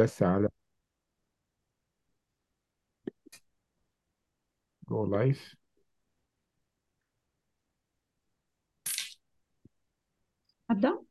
بس على جو لايف أبدأ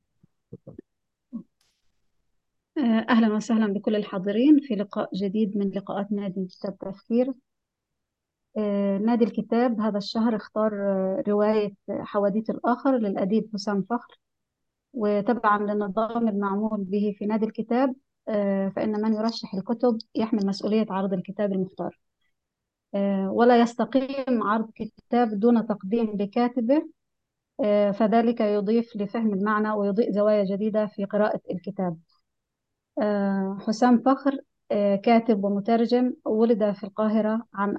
آه، أهلا وسهلا بكل الحاضرين في لقاء جديد من لقاءات نادي كتاب تفكير آه، نادي الكتاب هذا الشهر اختار آه، رواية حواديت الآخر للأديب حسام فخر وتبعا للنظام المعمول به في نادي الكتاب فإن من يرشح الكتب يحمل مسؤولية عرض الكتاب المختار ولا يستقيم عرض كتاب دون تقديم لكاتبه فذلك يضيف لفهم المعنى ويضيء زوايا جديدة في قراءة الكتاب آه، حسام فخر آه، كاتب ومترجم ولد في القاهرة عام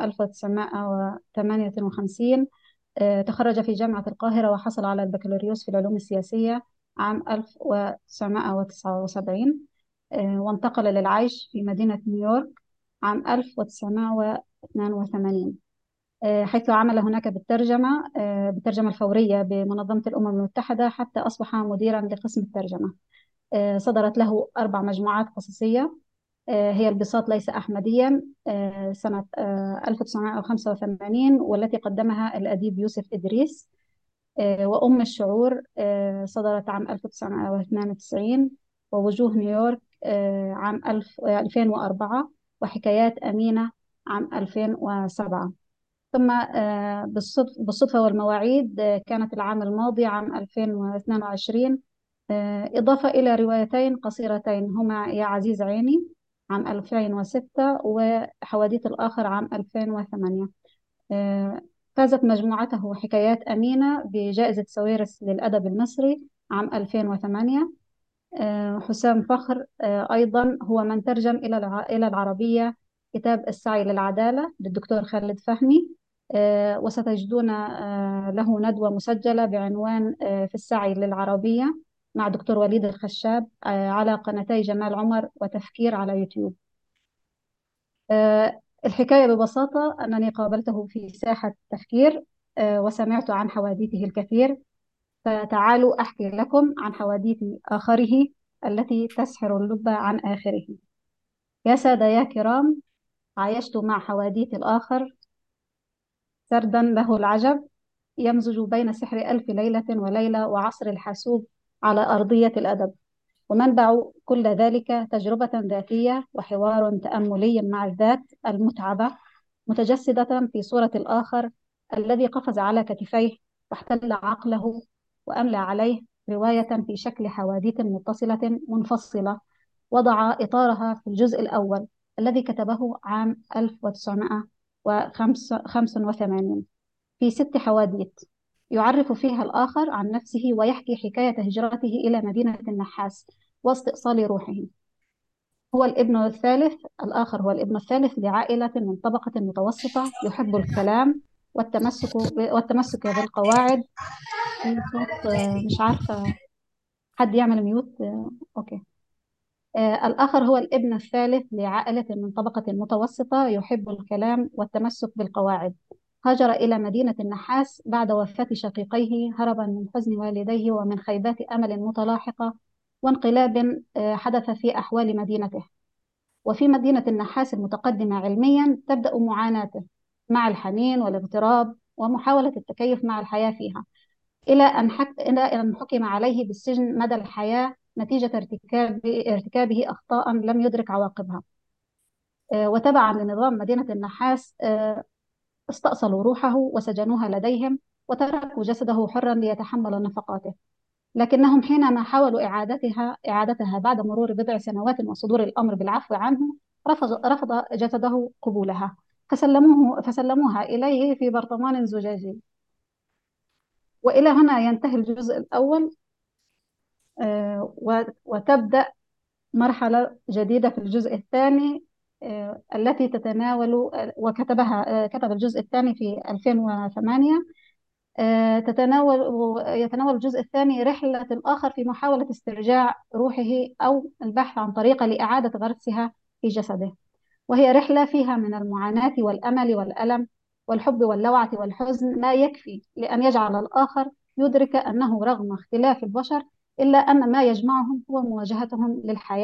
1958 آه، تخرج في جامعة القاهرة وحصل على البكالوريوس في العلوم السياسية عام 1979 وانتقل للعيش في مدينة نيويورك عام 1982 حيث عمل هناك بالترجمة بالترجمة الفورية بمنظمة الأمم المتحدة حتى أصبح مديرا لقسم الترجمة آه، صدرت له أربع مجموعات قصصية آه، هي البساط ليس أحمديا آه، سنة 1985 والتي قدمها الأديب يوسف إدريس وأم الشعور صدرت عام 1992 ووجوه نيويورك عام 2004 وحكايات أمينة عام 2007 ثم بالصدفة والمواعيد كانت العام الماضي عام 2022 آه، إضافة إلى روايتين قصيرتين هما يا عزيز عيني عام 2006 وحواديت الآخر عام 2008 آه، فازت مجموعته حكايات أمينة بجائزة سويرس للأدب المصري عام 2008 آه، حسام فخر أيضا هو من ترجم إلى إلى العربية كتاب السعي للعدالة للدكتور خالد فهمي وستجدون له ندوة مسجلة بعنوان في السعي للعربية مع دكتور وليد الخشاب آه، على قناتي جمال عمر وتفكير على يوتيوب آه، الحكاية ببساطة أنني قابلته في ساحة تفكير آه، وسمعت عن حواديته الكثير فتعالوا أحكي لكم عن حواديت آخره التي تسحر اللب عن آخره يا سادة يا كرام عايشت مع حواديت الآخر سردا له العجب يمزج بين سحر ألف ليلة وليلة وعصر الحاسوب على أرضية الأدب ومنبع كل ذلك تجربة ذاتية وحوار تأملي مع الذات المتعبة متجسدة في صورة الآخر الذي قفز على كتفيه واحتل عقله وأملى عليه رواية في شكل حواديت متصلة منفصلة وضع إطارها في الجزء الأول الذي كتبه عام 1985 في ست حواديت يعرف فيها الآخر عن نفسه ويحكي حكاية هجرته إلى مدينة النحاس واستئصال روحه هو الابن الثالث الآخر هو الابن الثالث لعائلة من طبقة متوسطة يحب الكلام والتمسك والتمسك بالقواعد مش عارفة حد يعمل ميوت أوكي آه، الآخر هو الابن الثالث لعائلة من طبقة متوسطة يحب الكلام والتمسك بالقواعد هاجر إلى مدينة النحاس بعد وفاة شقيقيه هربا من حزن والديه ومن خيبات أمل متلاحقة وانقلاب آه، حدث في أحوال مدينته وفي مدينة النحاس المتقدمة علميا تبدأ معاناته مع الحنين والاغتراب ومحاولة التكيف مع الحياة فيها إلى أن حك... إلى أن حكم عليه بالسجن مدى الحياة نتيجة ارتكاب ارتكابه أخطاء لم يدرك عواقبها آه، وتبعا لنظام مدينة النحاس آه، استأصلوا روحه وسجنوها لديهم وتركوا جسده حرا ليتحمل نفقاته لكنهم حينما حاولوا إعادتها إعادتها بعد مرور بضع سنوات وصدور الأمر بالعفو عنه رفض رفض جسده قبولها فسلموه فسلموها إليه في برطمان زجاجي وإلى هنا ينتهي الجزء الأول آه، وتبدأ مرحلة جديدة في الجزء الثاني آه، التي تتناول وكتبها آه، كتب الجزء الثاني في 2008 تتناول يتناول الجزء الثاني رحلة الآخر في محاولة استرجاع روحه أو البحث عن طريقة لإعادة غرسها في جسده وهي رحلة فيها من المعاناة والأمل والألم والحب واللوعة والحزن ما يكفي لأن يجعل الآخر يدرك أنه رغم اختلاف البشر إلا أن ما يجمعهم هو مواجهتهم للحياة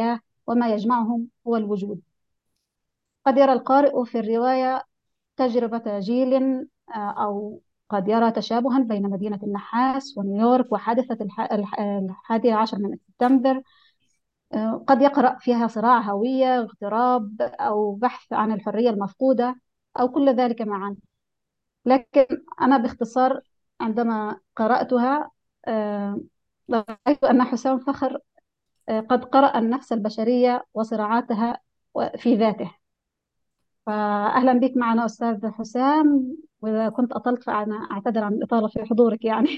وما يجمعهم هو الوجود قد يرى القارئ في الرواية تجربة جيل آه، أو قد يرى تشابها بين مدينة النحاس ونيويورك وحادثة الح- الح- الحادي عشر من سبتمبر آه، قد يقرأ فيها صراع هوية اغتراب أو بحث عن الحرية المفقودة أو كل ذلك معا لكن أنا باختصار عندما قرأتها آه، رأيت أن حسام فخر آه، قد قرأ النفس البشرية وصراعاتها في ذاته فأهلا بك معنا أستاذ حسام وإذا كنت أطلت فأنا أعتذر عن الإطالة في حضورك يعني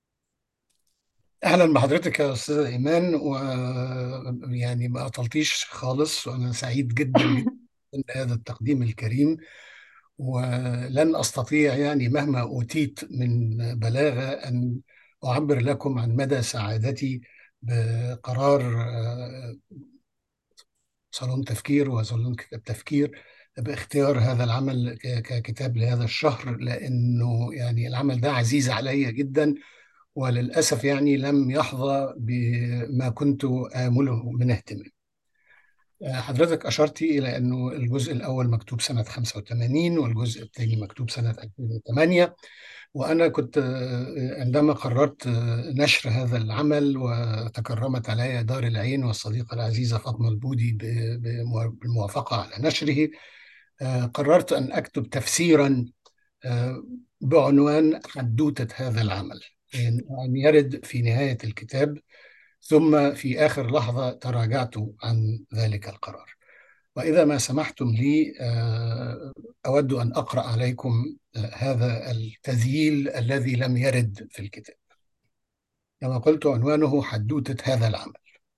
اهلا بحضرتك يا استاذه ايمان ويعني ما اطلتيش خالص وانا سعيد جدا جدا بهذا التقديم الكريم ولن استطيع يعني مهما اوتيت من بلاغه ان اعبر لكم عن مدى سعادتي بقرار آه، صالون تفكير وصالون كتاب تفكير باختيار هذا العمل ك- ككتاب لهذا الشهر لانه يعني العمل ده عزيز علي جدا وللأسف يعني لم يحظى بما كنت آمله من اهتمام حضرتك أشرتي إلى أنه الجزء الأول مكتوب سنة 85 والجزء الثاني مكتوب سنة 2008 وأنا كنت آه، عندما قررت آه، نشر هذا العمل وتكرمت علي دار العين والصديقة العزيزة فاطمة البودي ب- بمو- بالموافقة على نشره آه، قررت أن أكتب تفسيرا آه، بعنوان حدوتة هذا العمل يعني أن يرد في نهاية الكتاب ثم في آخر لحظة تراجعت عن ذلك القرار وإذا ما سمحتم لي آه، أود أن أقرأ عليكم آه، هذا التذييل الذي لم يرد في الكتاب كما قلت عنوانه حدوتة هذا العمل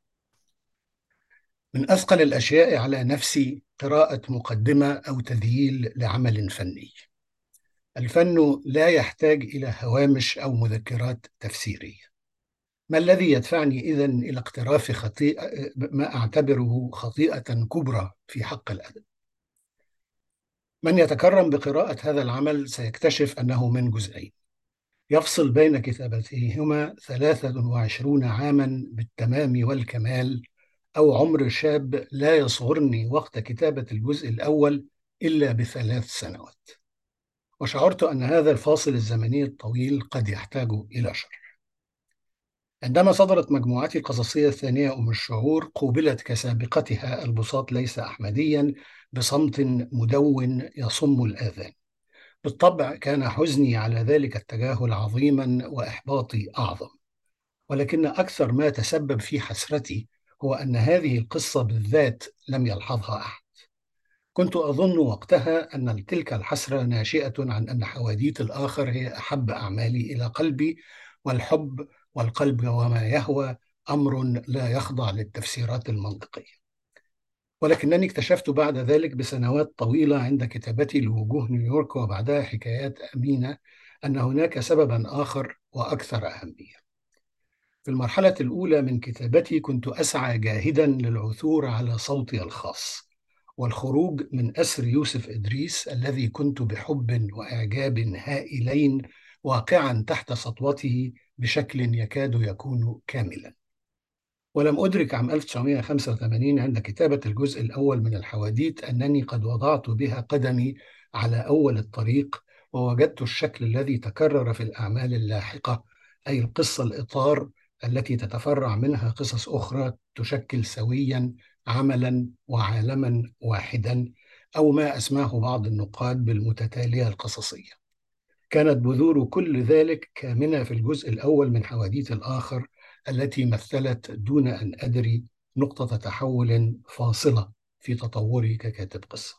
من أثقل الأشياء على نفسي قراءة مقدمة أو تذييل لعمل فني الفن لا يحتاج إلى هوامش أو مذكرات تفسيرية ما الذي يدفعني إذن إلى اقتراف خطيئة ما أعتبره خطيئة كبرى في حق الأدب من يتكرم بقراءة هذا العمل سيكتشف أنه من جزئين يفصل بين كتابتهما 23 عاما بالتمام والكمال أو عمر شاب لا يصغرني وقت كتابة الجزء الأول إلا بثلاث سنوات وشعرت أن هذا الفاصل الزمني الطويل قد يحتاج إلى شرح عندما صدرت مجموعتي القصصية الثانية أم الشعور قوبلت كسابقتها البساط ليس أحمديا بصمت مدون يصم الآذان بالطبع كان حزني على ذلك التجاهل عظيما وإحباطي أعظم ولكن أكثر ما تسبب في حسرتي هو أن هذه القصة بالذات لم يلحظها أحد كنت أظن وقتها أن تلك الحسرة ناشئة عن أن حواديت الآخر هي أحب أعمالي إلى قلبي والحب والقلب وما يهوى أمر لا يخضع للتفسيرات المنطقية ولكنني اكتشفت بعد ذلك بسنوات طويلة عند كتابتي لوجوه نيويورك وبعدها حكايات أمينة أن هناك سببا آخر وأكثر أهمية في المرحلة الأولى من كتابتي كنت أسعى جاهدا للعثور على صوتي الخاص والخروج من أسر يوسف إدريس الذي كنت بحب وإعجاب هائلين واقعا تحت سطوته بشكل يكاد يكون كاملا ولم أدرك عام 1985 عند كتابة الجزء الأول من الحواديت أنني قد وضعت بها قدمي على أول الطريق ووجدت الشكل الذي تكرر في الأعمال اللاحقة أي القصة الإطار التي تتفرع منها قصص أخرى تشكل سويا عملا وعالما واحدا أو ما أسماه بعض النقاد بالمتتالية القصصية كانت بذور كل ذلك كامنة في الجزء الأول من حواديت الآخر التي مثلت دون أن أدري نقطة تحول فاصلة في تطوري ككاتب قصة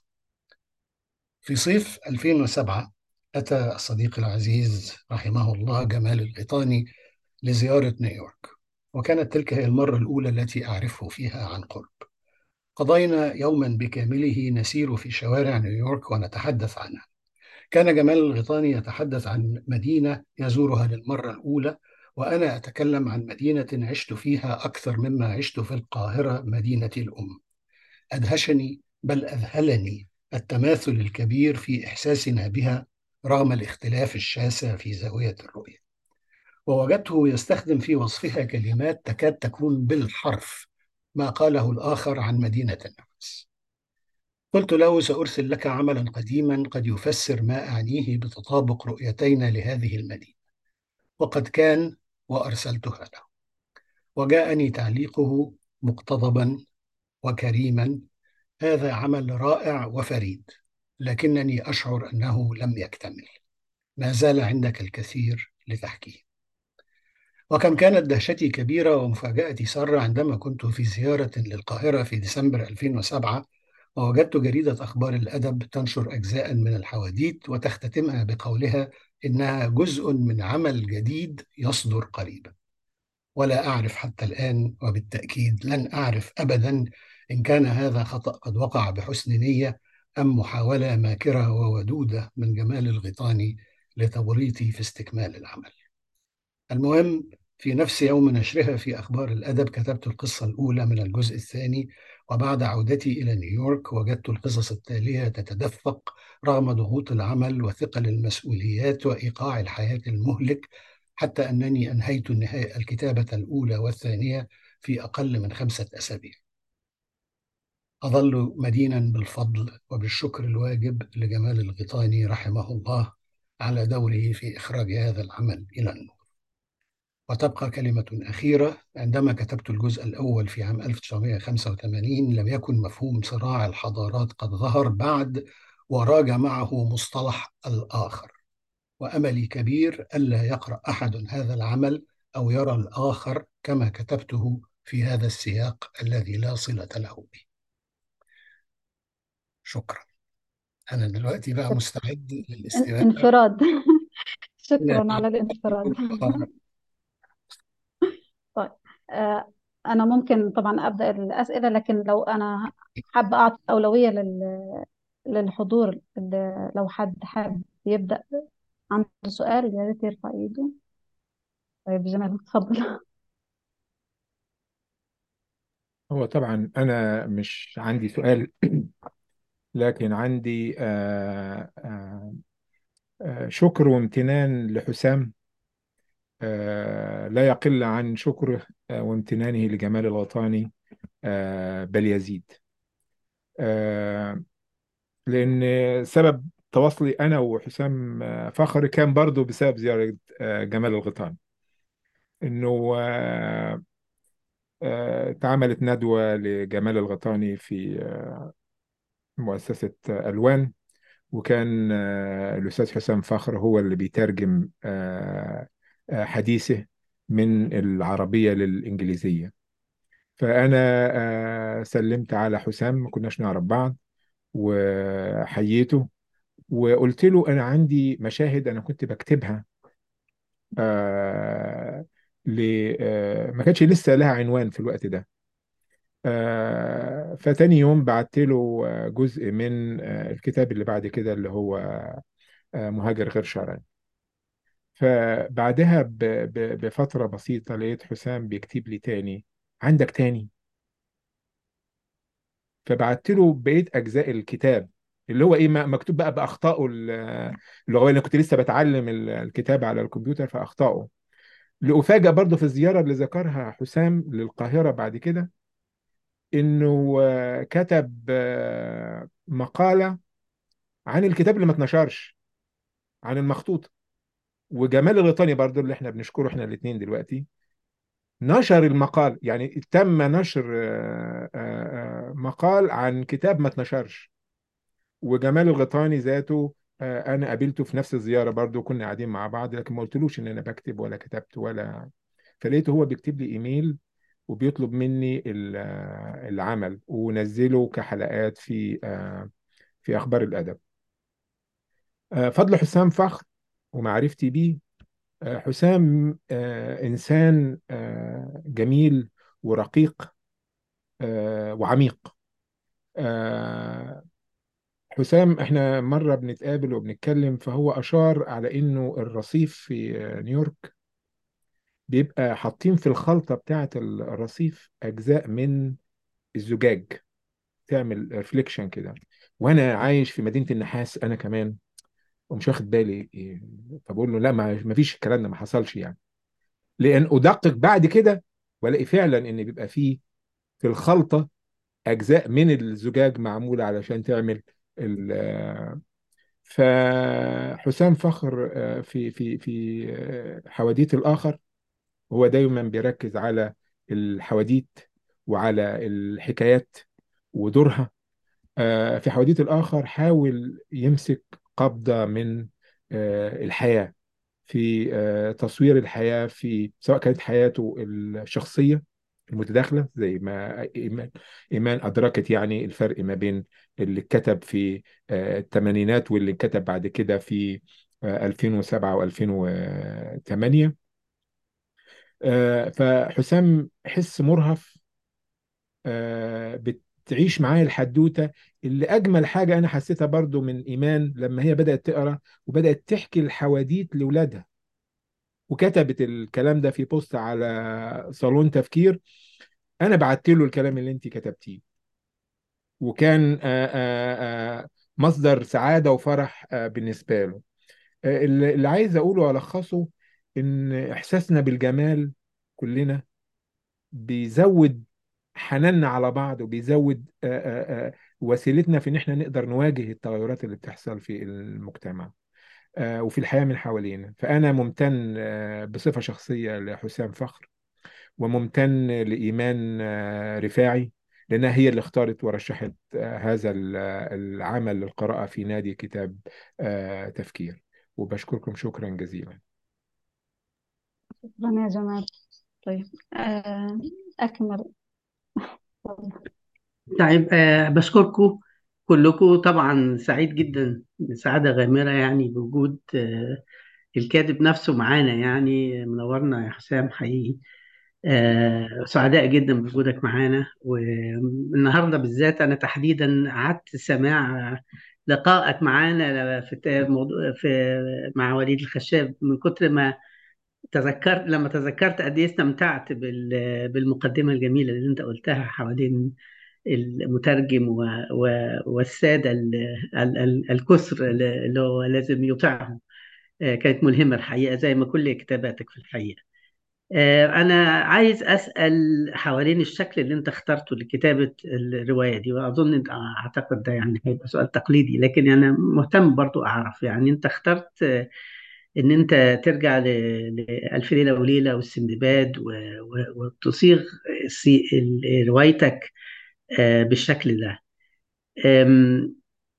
في صيف 2007 أتى الصديق العزيز رحمه الله جمال الغيطاني لزيارة نيويورك وكانت تلك هي المرة الأولى التي أعرفه فيها عن قرب قضينا يوما بكامله نسير في شوارع نيويورك ونتحدث عنها كان جمال الغيطاني يتحدث عن مدينة يزورها للمرة الأولى وأنا أتكلم عن مدينة عشت فيها أكثر مما عشت في القاهرة مدينة الأم أدهشني بل أذهلني التماثل الكبير في إحساسنا بها رغم الاختلاف الشاسع في زاوية الرؤية ووجدته يستخدم في وصفها كلمات تكاد تكون بالحرف ما قاله الآخر عن مدينة النحاس قلت له سأرسل لك عملا قديما قد يفسر ما أعنيه بتطابق رؤيتينا لهذه المدينة وقد كان وأرسلتها له وجاءني تعليقه مقتضبا وكريما هذا عمل رائع وفريد لكنني أشعر أنه لم يكتمل ما زال عندك الكثير لتحكيه وكم كانت دهشتي كبيرة ومفاجأتي سارة عندما كنت في زيارة للقاهرة في ديسمبر 2007 ووجدت جريدة أخبار الأدب تنشر أجزاء من الحواديت وتختتمها بقولها إنها جزء من عمل جديد يصدر قريبا ولا أعرف حتى الآن وبالتأكيد لن أعرف أبدا إن كان هذا خطأ قد وقع بحسن نية أم محاولة ماكرة وودودة من جمال الغيطاني لتوريطي في استكمال العمل المهم في نفس يوم نشرها في أخبار الأدب كتبت القصة الأولى من الجزء الثاني وبعد عودتي إلى نيويورك وجدت القصص التالية تتدفق رغم ضغوط العمل وثقل المسؤوليات وإيقاع الحياة المهلك حتى أنني أنهيت النهاية الكتابة الأولى والثانية في أقل من خمسة أسابيع أظل مدينا بالفضل وبالشكر الواجب لجمال الغيطاني رحمه الله على دوره في إخراج هذا العمل إلى النور وتبقى كلمة أخيرة عندما كتبت الجزء الأول في عام 1985 لم يكن مفهوم صراع الحضارات قد ظهر بعد وراج معه مصطلح الآخر وأملي كبير ألا يقرأ أحد هذا العمل أو يرى الآخر كما كتبته في هذا السياق الذي لا صلة له به شكرا أنا دلوقتي بقى مستعد للاستماع انفراد شكرا على الانفراد طيب آه، أنا ممكن طبعا أبدأ الأسئلة لكن لو أنا حابة أعطي أولوية لل... للحضور اللي لو حد حابب يبدأ عنده سؤال يا ريت يرفع إيده طيب جمال اتفضل هو طبعا أنا مش عندي سؤال لكن عندي آه، آه، آه، شكر وامتنان لحسام آه، لا يقل عن شكره آه، وامتنانه لجمال الغطاني آه، بل يزيد آه، لأن سبب تواصلي أنا وحسام آه، فخري كان برضو بسبب زيارة آه، جمال الغطاني إنه آه، آه، اتعملت ندوة لجمال الغطاني في آه، مؤسسة آه، ألوان وكان آه، الأستاذ حسام فخر هو اللي بيترجم آه، آه، حديثه من العربية للإنجليزية فأنا آه، سلمت على حسام ما كناش نعرف بعض وحييته وقلت له أنا عندي مشاهد أنا كنت بكتبها آه، ل آه، ما كانش لسه لها عنوان في الوقت ده آه، فتاني يوم بعت له آه، جزء من آه، الكتاب اللي بعد كده اللي هو آه، مهاجر غير شرعي فبعدها ب- ب- بفترة بسيطة لقيت حسام بيكتب لي تاني عندك تاني فبعت له بقية أجزاء الكتاب اللي هو إيه م- مكتوب بقى بأخطائه ال- اللغوية أنا كنت لسه بتعلم ال- الكتاب على الكمبيوتر فأخطائه لأفاجأ برضه في الزيارة اللي ذكرها حسام للقاهرة بعد كده إنه آه، كتب آه، مقالة عن الكتاب اللي ما اتنشرش عن المخطوط وجمال الغيطاني برضه اللي احنا بنشكره احنا الاثنين دلوقتي نشر المقال يعني تم نشر آه، آه، آه، مقال عن كتاب ما اتنشرش وجمال الغيطاني ذاته آه، انا قابلته في نفس الزياره برضو كنا قاعدين مع بعض لكن ما قلتلوش ان انا بكتب ولا كتبت ولا فلقيته هو بيكتب لي ايميل وبيطلب مني ال- آه، العمل ونزله كحلقات في آه، في اخبار الادب آه، فضل حسام فخر ومعرفتي بيه آه، حسام آه، انسان آه، جميل ورقيق آه، وعميق آه، حسام احنا مرة بنتقابل وبنتكلم فهو أشار على إنه الرصيف في آه، نيويورك بيبقى حاطين في الخلطة بتاعة الرصيف أجزاء من الزجاج تعمل ريفليكشن كده وأنا عايش في مدينة النحاس أنا كمان ومش واخد بالي إيه، فبقول له لا ما ما فيش الكلام ده ما حصلش يعني لأن أدقق بعد كده وألاقي فعلا إن بيبقى فيه في الخلطة أجزاء من الزجاج معمولة علشان تعمل ال- فحسام فخر آه، في في في آه، حواديت الآخر هو دايما بيركز على الحواديت وعلى الحكايات ودورها آه، في حواديت الآخر حاول يمسك قبضة من آه، الحياة في آه، تصوير الحياة في سواء كانت حياته الشخصية المتداخلة زي ما إيمان إيمان أدركت يعني الفرق ما بين اللي اتكتب في آه، الثمانينات واللي اتكتب بعد كده في آه، 2007 و2008 فحسام حس مرهف آه، بتعيش معايا الحدوتة اللي أجمل حاجة أنا حسيتها برضو من إيمان لما هي بدأت تقرأ وبدأت تحكي الحواديت لأولادها وكتبت الكلام ده في بوست على صالون تفكير أنا بعت له الكلام اللي أنت كتبتيه وكان آه، آه، آه، مصدر سعادة وفرح آه، بالنسبة له آه، اللي اللي عايز أقوله وألخصه إن إحساسنا بالجمال كلنا بيزود حناننا على بعض وبيزود آه، آه، آه، وسيلتنا في ان احنا نقدر نواجه التغيرات اللي بتحصل في المجتمع آه، وفي الحياة من حوالينا فأنا ممتن آه، بصفة شخصية لحسام فخر وممتن لإيمان آه، رفاعي لأنها هي اللي اختارت ورشحت آه، هذا ال- العمل للقراءة في نادي كتاب آه، تفكير وبشكركم شكرا جزيلا شكرا يا جمال طيب آه، أكمل طيب آه بشكركم كلكم طبعا سعيد جدا سعادة غامرة يعني بوجود آه الكاتب نفسه معانا يعني منورنا يا حسام حقيقي آه سعداء جدا بوجودك معانا والنهارده بالذات أنا تحديدا قعدت سماع لقائك معانا في موضوع في مع وليد الخشاب من كتر ما تذكرت لما تذكرت قد ايه استمتعت بال- بالمقدمة الجميلة اللي انت قلتها حوالين المترجم و... و... والسادة ال... ال... ال... الكسر اللي هو لازم يطيعهم آه، كانت ملهمة الحقيقة زي ما كل كتاباتك في الحقيقة آه، أنا عايز أسأل حوالين الشكل اللي أنت اخترته لكتابة الرواية دي وأظن أنت أعتقد ده يعني هيبقى سؤال تقليدي لكن أنا مهتم برضو أعرف يعني أنت اخترت آه، إن أنت ترجع ل... لألف ليلة وليلة والسندباد و... و... وتصيغ سي- ال- روايتك آه، بالشكل ده أم،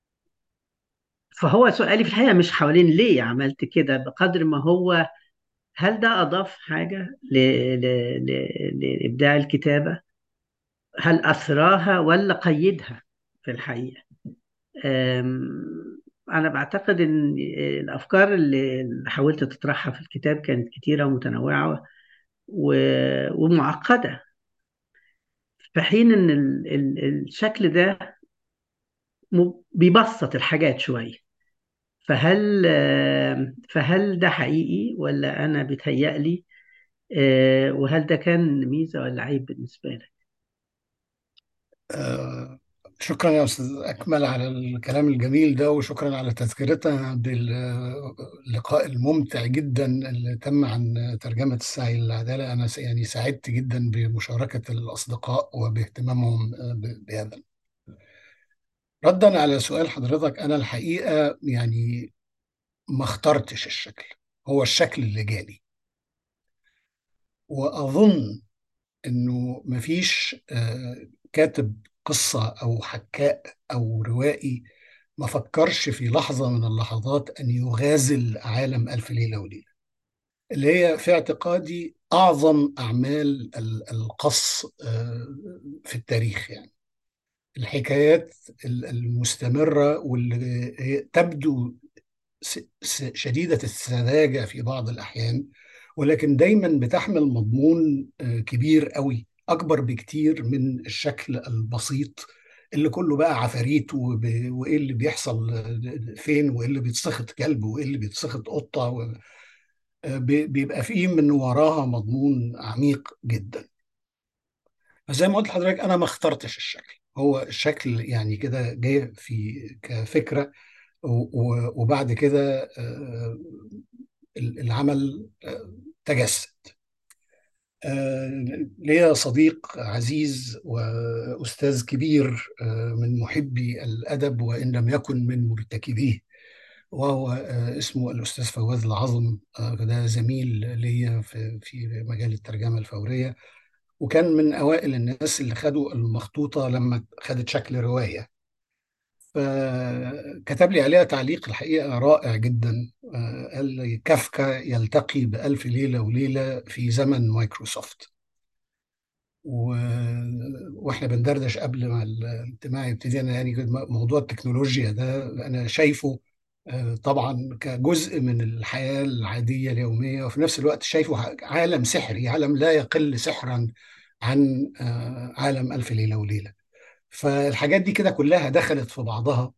فهو سؤالي في الحقيقة مش حوالين ليه عملت كده بقدر ما هو هل ده أضاف حاجة ل... ل... ل... لإبداع الكتابة هل أثراها ولا قيدها في الحقيقة أم، أنا بعتقد إن الأفكار اللي اللي حاولت تطرحها في الكتاب كانت كتيرة ومتنوعة و... ومعقدة في حين إن ال... ال... الشكل ده م- بيبسط الحاجات شوية فهل آه، فهل ده حقيقي ولا أنا بيتهيألي آه، وهل ده كان ميزة ولا عيب بالنسبة لك؟ آه، شكرا يا أستاذ أكمل على الكلام الجميل ده وشكرا على تذكرتنا باللقاء الممتع جدا اللي تم عن ترجمة السعي للعدالة أنا س- يعني سعدت جدا بمشاركة الأصدقاء وباهتمامهم آه، ب- بهذا ردا على سؤال حضرتك أنا الحقيقة يعني ما اخترتش الشكل هو الشكل اللي جالي وأظن انه مفيش آه، كاتب قصة او حكاء او روائي ما فكرش في لحظة من اللحظات ان يغازل عالم الف ليلة وليلة اللي هي في اعتقادي اعظم اعمال ال- القص آه، في التاريخ يعني الحكايات ال- المستمرة واللي هي تبدو س- س- شديدة السذاجة في بعض الأحيان ولكن دايما بتحمل مضمون آه، كبير قوي أكبر بكتير من الشكل البسيط اللي كله بقى عفاريت وب- وإيه اللي بيحصل آه، فين وإيه اللي بيتسخط كلب وإيه اللي بيتسخط قطة و- آه، بي- بيبقى فيه من وراها مضمون عميق جدا فزي ما قلت لحضرتك أنا ما اخترتش الشكل هو الشكل يعني كده جاي في كفكرة و- و- وبعد كده آه، العمل آه، تجسد آه، ليا صديق عزيز وأستاذ كبير آه، من محبي الأدب وإن لم يكن من مرتكبيه وهو آه، اسمه الأستاذ فواز العظم آه، ده زميل ليا في في مجال الترجمة الفورية وكان من أوائل الناس اللي خدوا المخطوطة لما خدت شكل رواية فكتب لي عليها تعليق الحقيقة رائع جدا آه، قال لي كافكا يلتقي بألف ليلة وليلة في زمن مايكروسوفت و... واحنا بندردش قبل ما الاجتماع يبتدي انا يعني موضوع التكنولوجيا ده انا شايفه آه، طبعا كجزء من الحياة العادية اليومية وفي نفس الوقت شايفه عالم سحري عالم لا يقل سحرا عن آه، عالم ألف ليلة وليلة فالحاجات دي كده كلها دخلت في بعضها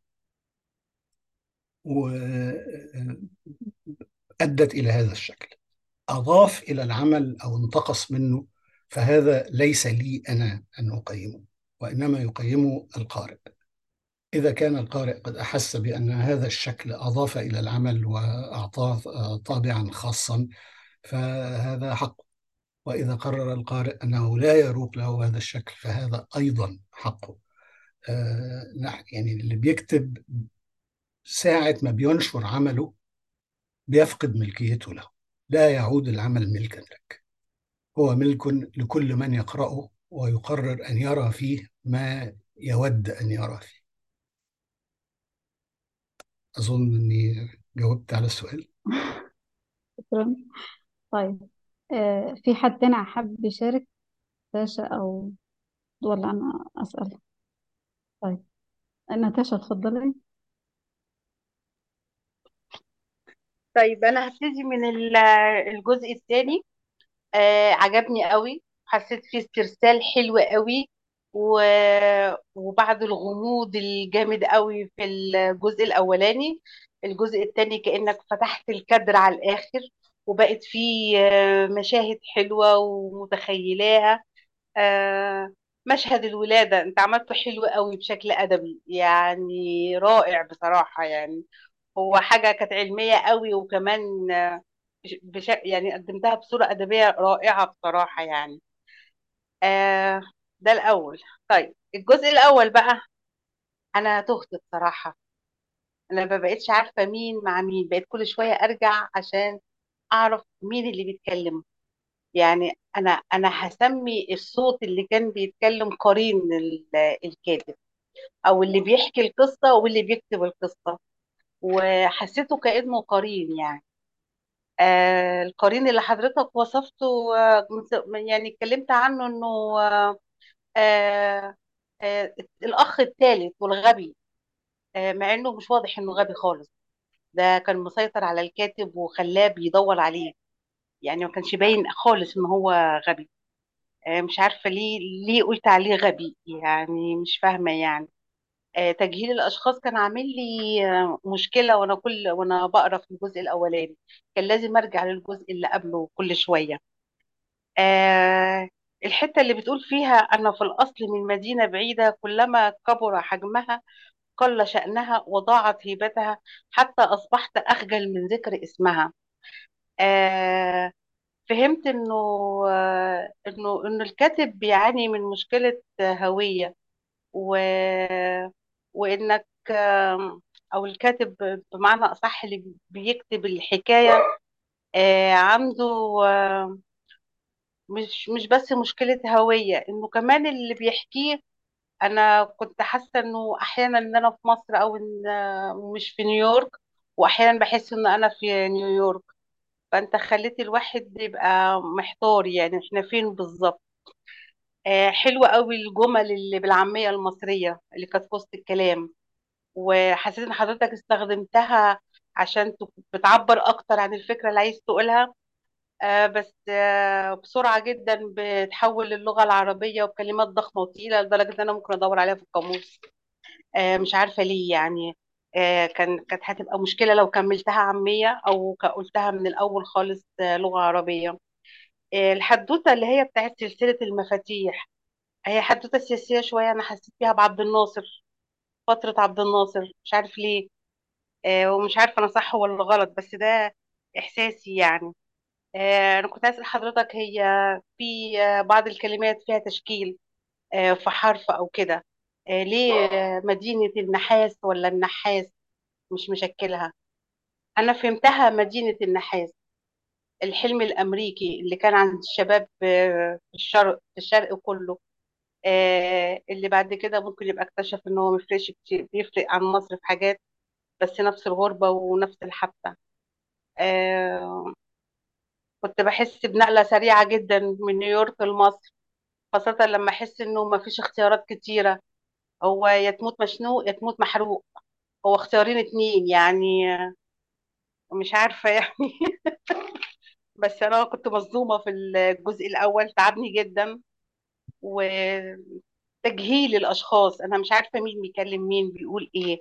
وأدت إلى هذا الشكل أضاف إلى العمل أو انتقص منه فهذا ليس لي أنا أن أقيمه وإنما يقيمه القارئ إذا كان القارئ قد أحس بأن هذا الشكل أضاف إلى العمل وأعطاه طابعا خاصا فهذا حقه وإذا قرر القارئ أنه لا يروق له هذا الشكل فهذا أيضا حقه آه يعني اللي بيكتب ساعة ما بينشر عمله بيفقد ملكيته له لا يعود العمل ملكا لك هو ملك لكل من يقرأه ويقرر أن يرى فيه ما يود أن يرى فيه أظن أني جاوبت على السؤال شكرا طيب آه في حد تاني حابب يشارك ناتاشا أو ولا أنا أسأل طيب ناتاشا اتفضلي طيب انا هبتدي من ال- الجزء الثاني آه عجبني قوي حسيت فيه استرسال حلو قوي و... وبعد الغموض الجامد قوي في الجزء الاولاني الجزء الثاني كأنك فتحت الكادر على الاخر وبقت فيه آه، مشاهد حلوة ومتخيلاها آه، مشهد الولادة انت عملته حلو قوي بشكل ادبي يعني رائع بصراحة يعني هو حاجة كانت علمية قوي وكمان آه، بش... يعني قدمتها بصورة أدبية رائعة بصراحة يعني آه ده الأول طيب الجزء الأول بقى أنا تهت بصراحة أنا ما بقتش عارفة مين مع مين بقيت كل شوية أرجع عشان أعرف مين اللي بيتكلم يعني أنا أنا هسمي الصوت اللي كان بيتكلم قرين ال- الكاتب أو اللي بيحكي القصة واللي بيكتب القصة وحسيته كأنه قرين يعني آه القرين اللي حضرتك وصفته آه من- يعني اتكلمت عنه انه آه آه آه الاخ الثالث والغبي آه مع انه مش واضح انه غبي خالص ده كان مسيطر على الكاتب وخلاه بيدور عليه يعني ما كانش باين خالص ان هو غبي آه مش عارفة ليه ليه قلت عليه غبي يعني مش فاهمة يعني آه تجهيل الاشخاص كان عامل لي آه مشكلة وانا كل وانا بقرا في الجزء الاولاني كان لازم ارجع للجزء اللي قبله كل شوية آه الحتة اللي بتقول فيها أنا في الأصل من مدينة بعيدة كلما كبر حجمها قل شأنها وضاعت هيبتها حتى أصبحت أخجل من ذكر اسمها آه فهمت إنه آه إنه إنه الكاتب بيعاني من مشكلة هوية و وإنك آم، أو الكاتب بمعنى أصح اللي بيكتب الحكاية آه عنده آه مش مش بس مشكلة هوية انه كمان اللي بيحكيه انا كنت حاسة انه احيانا ان انا في مصر او ان مش في نيويورك واحيانا بحس ان انا في نيويورك فانت خليت الواحد يبقى محتار يعني احنا فين بالظبط آه حلوة قوي الجمل اللي بالعامية المصرية اللي كانت في وسط الكلام وحسيت ان حضرتك استخدمتها عشان تك- بتعبر اكتر عن الفكرة اللي عايز تقولها آه، بس آه، بسرعة جدا بتحول اللغة العربية وبكلمات ضخمة وتقيلة لدرجة إن أنا ممكن أدور عليها في القاموس آه، مش عارفة ليه يعني آه، كان كانت هتبقى مشكلة لو كملتها عامية أو ك- قلتها من الأول خالص آه، لغة عربية آه، الحدوتة اللي هي بتاعت سلسلة المفاتيح هي حدوتة سياسية شوية أنا حسيت فيها بعبد الناصر فترة عبد الناصر مش عارف ليه آه، ومش عارفة أنا صح ولا غلط بس ده إحساسي يعني آه، أنا كنت عايز أسأل حضرتك هي في آه، بعض الكلمات فيها تشكيل آه، في حرف أو كده آه، ليه آه، مدينة النحاس ولا النحاس مش مشكلها أنا فهمتها مدينة النحاس الحلم الأمريكي اللي كان عند الشباب آه، في الشرق في الشرق كله آه، اللي بعد كده ممكن يبقى اكتشف إن هو مفرقش كتير بيفرق عن مصر في حاجات بس نفس الغربة ونفس الحبكة آه، كنت بحس بنقلة سريعة جدا من نيويورك لمصر خاصة لما أحس إنه مفيش اختيارات كتيرة هو يا تموت مشنوق يا تموت محروق هو اختيارين اتنين يعني آه، مش عارفة يعني بس أنا كنت مصدومة في الجزء الأول تعبني جدا وتجهيل الأشخاص أنا مش عارفة مين بيكلم مين بيقول إيه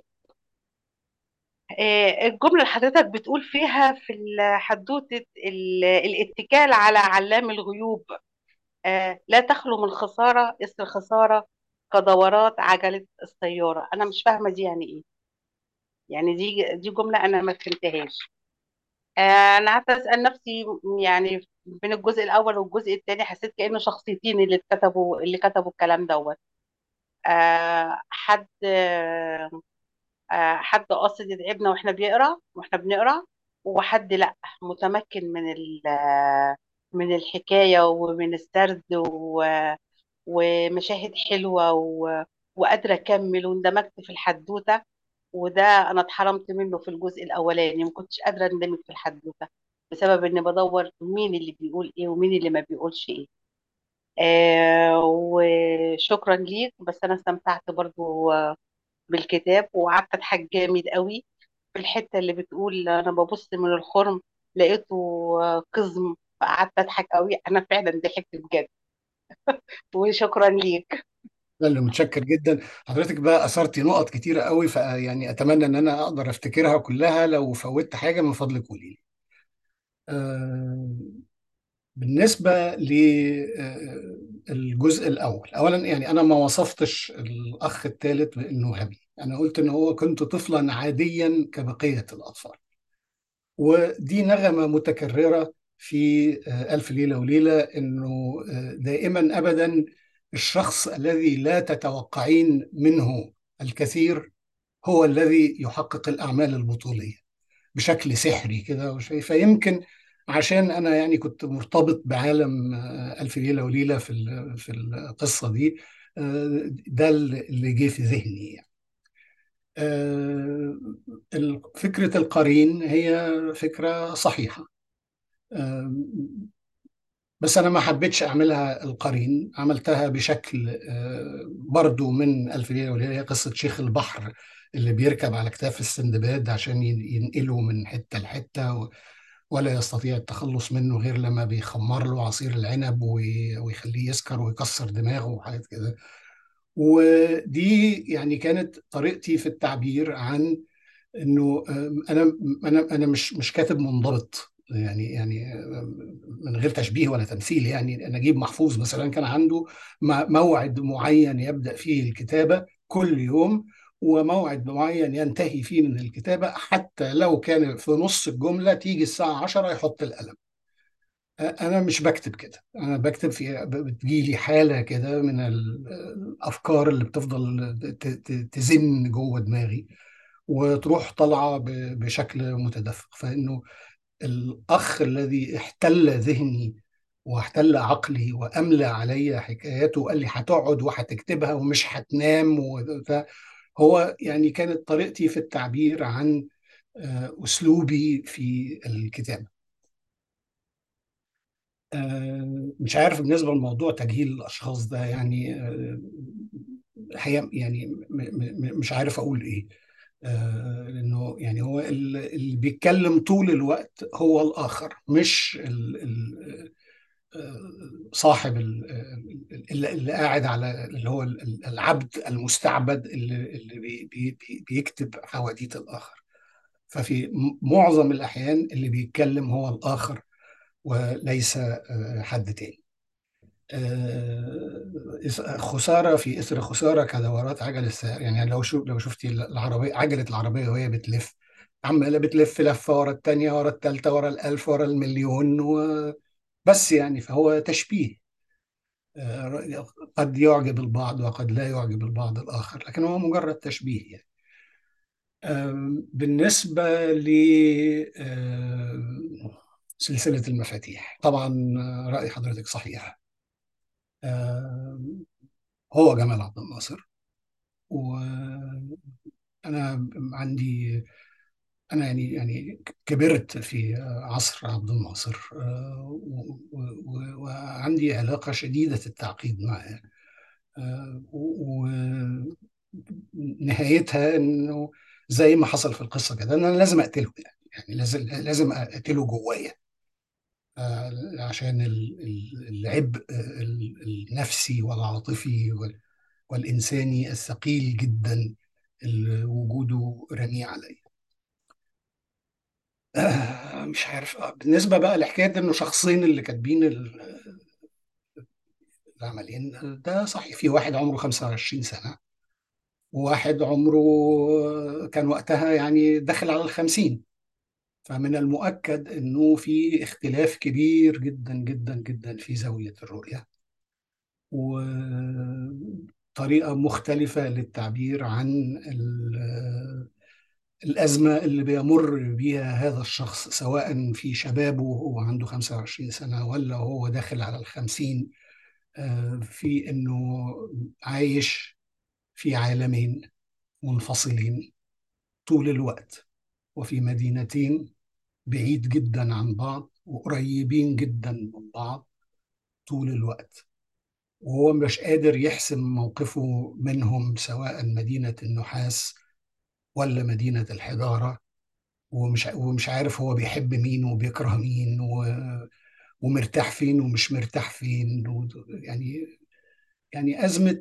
آه، الجملة اللي حضرتك بتقول فيها في حدوتة ال- الاتكال على علام الغيوب آه، لا تخلو من خسارة إثر خسارة كدورات عجلة السيارة أنا مش فاهمة دي يعني إيه يعني دي دي جملة أنا ما فهمتهاش آه، أنا قعدت أسأل نفسي يعني بين الجزء الأول والجزء الثاني حسيت كأنه شخصيتين اللي كتبوا اللي كتبوا الكلام دوت آه، حد آه، آه، حد قاصد يتعبنا واحنا بيقرا واحنا بنقرا وحد لا متمكن من ال- آه، من الحكاية ومن السرد و- ومشاهد حلوة و- وقادرة أكمل واندمجت في الحدوتة وده أنا اتحرمت منه في الجزء الأولاني ما كنتش قادرة اندمج في الحدوتة بسبب إني بدور مين اللي بيقول إيه ومين اللي ما بيقولش إيه آه وشكرا ليك بس أنا استمتعت برضو آه، بالكتاب وقعدت أضحك جامد قوي في الحتة اللي بتقول أنا ببص من الخرم لقيته آه، قزم فقعدت أضحك قوي أنا فعلا ضحكت بجد وشكرا ليك أنا اللي متشكر جدا حضرتك بقى اثرتي نقط كتيره قوي فيعني اتمنى ان انا اقدر افتكرها كلها لو فوتت حاجه من فضلك قولي لي آه، بالنسبه للجزء الاول اولا يعني انا ما وصفتش الاخ الثالث بانه غبي انا قلت ان هو كنت طفلا عاديا كبقيه الاطفال ودي نغمه متكرره في آه، ألف ليلة وليلة إنه آه، دائما أبدا الشخص الذي لا تتوقعين منه الكثير هو الذي يحقق الأعمال البطولية بشكل سحري كده وشيء فيمكن عشان أنا يعني كنت مرتبط بعالم آه، ألف ليلة وليلة في ال- في القصة دي آه، ده اللي جه في ذهني يعني. آه، ال- فكرة القرين هي فكرة صحيحة آه، بس أنا ما حبيتش أعملها القرين عملتها بشكل آه، برضو من ألف ليلة وليلة هي قصة شيخ البحر اللي بيركب على كتاف السندباد عشان ين- ينقله من حتة لحتة و- ولا يستطيع التخلص منه غير لما بيخمر له عصير العنب وي- ويخليه يسكر ويكسر دماغه وحاجات كده ودي يعني كانت طريقتي في التعبير عن انه آم، انا انا انا مش مش كاتب منضبط يعني يعني آم، من غير تشبيه ولا تمثيل يعني نجيب محفوظ مثلا كان عنده م- موعد معين يبدأ فيه الكتابة كل يوم وموعد معين ينتهي فيه من الكتابة حتى لو كان في نص الجملة تيجي الساعة 10 يحط القلم انا مش بكتب كده انا بكتب في بتجيلي حاله كده من ال- الافكار اللي بتفضل ت- ت- تزن جوه دماغي وتروح طالعه ب- بشكل متدفق فانه الاخ الذي احتل ذهني واحتل عقلي واملى علي حكاياته وقال لي هتقعد وهتكتبها ومش هتنام وده هو يعني كانت طريقتي في التعبير عن آه، اسلوبي في الكتابه آه، مش عارف بالنسبة لموضوع تجهيل الأشخاص ده يعني آه، الحقيقة يعني م- م- مش عارف أقول إيه آه، لأنه يعني هو ال- اللي بيتكلم طول الوقت هو الآخر مش ال- ال- آه، صاحب ال- اللي اللي قاعد على اللي هو ال- العبد المستعبد اللي اللي بي- بي- بي- بيكتب حواديت الآخر ففي م- معظم الأحيان اللي بيتكلم هو الآخر وليس آه، حد تاني آه، خسارة في إثر خسارة كدورات عجل السيارة يعني لو شو لو شفتي العربية عجلة العربية وهي بتلف عمالة بتلف لفة ورا التانية ورا التالتة ورا الألف ورا المليون وبس يعني فهو تشبيه آه، قد يعجب البعض وقد لا يعجب البعض الآخر لكن هو مجرد تشبيه يعني آم، بالنسبة ل آم، سلسلة المفاتيح طبعا آه، رأي حضرتك صحيح آم، هو جمال عبد الناصر وأنا عندي أنا يعني يعني كبرت في عصر عبد الناصر آه، و- و- وعندي علاقة شديدة التعقيد معه آه، و- ونهايتها إنه زي ما حصل في القصة كده إن أنا لازم أقتله يعني يعني لازم لازم أقتله جوايا آه، عشان ال- ال- العبء ال- النفسي والعاطفي وال- والإنساني الثقيل جدا اللي وجوده رميه عليا آه، مش عارف آه، بالنسبة بقى لحكاية إنه شخصين اللي كاتبين ال- العملين ده صحيح في واحد عمره 25 سنة وواحد عمره كان وقتها يعني داخل على الخمسين فمن المؤكد إنه في اختلاف كبير جدا جدا جدا في زاوية الرؤية وطريقة مختلفة للتعبير عن ال- الأزمة اللي بيمر بيها هذا الشخص سواء في شبابه وهو عنده 25 سنة ولا هو داخل على الخمسين آه، في إنه عايش في عالمين منفصلين طول الوقت وفي مدينتين بعيد جدا عن بعض وقريبين جدا من بعض طول الوقت وهو مش قادر يحسم موقفه منهم سواء مدينة النحاس ولا مدينة الحجارة ومش ومش عارف هو بيحب مين وبيكره مين و... ومرتاح فين ومش مرتاح فين و... يعني يعني أزمة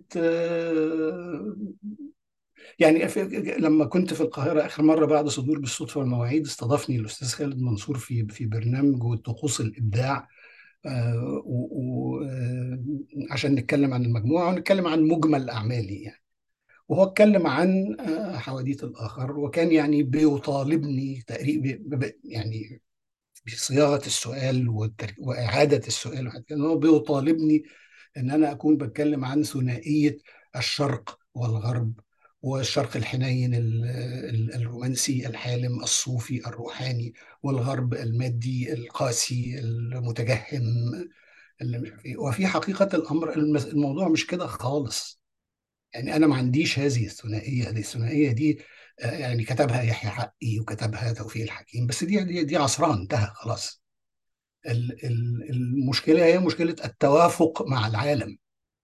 آه، يعني في... لما كنت في القاهرة آخر مرة بعد صدور بالصدفة والمواعيد استضافني الأستاذ خالد منصور في في برنامج طقوس الإبداع آه، و... و... آه، عشان نتكلم عن المجموعة ونتكلم عن مجمل أعمالي يعني وهو اتكلم عن آه، حواديت الآخر وكان يعني بيطالبني تقريبا يعني بصياغة السؤال والتر- وإعادة السؤال وحاجات كده. هو بيطالبني إن أنا أكون بتكلم عن ثنائية الشرق والغرب والشرق الحنين ال- ال- الرومانسي الحالم الصوفي الروحاني والغرب المادي القاسي المتجهم اللي مش عارف إيه. وفي حقيقة الأمر المس- الموضوع مش كده خالص يعني انا ما عنديش هذه الثنائيه دي الثنائيه دي آه، يعني كتبها يحيى حقي وكتبها توفيق الحكيم بس دي دي, دي عصرها انتهى خلاص ال- ال- المشكله هي مشكله التوافق مع العالم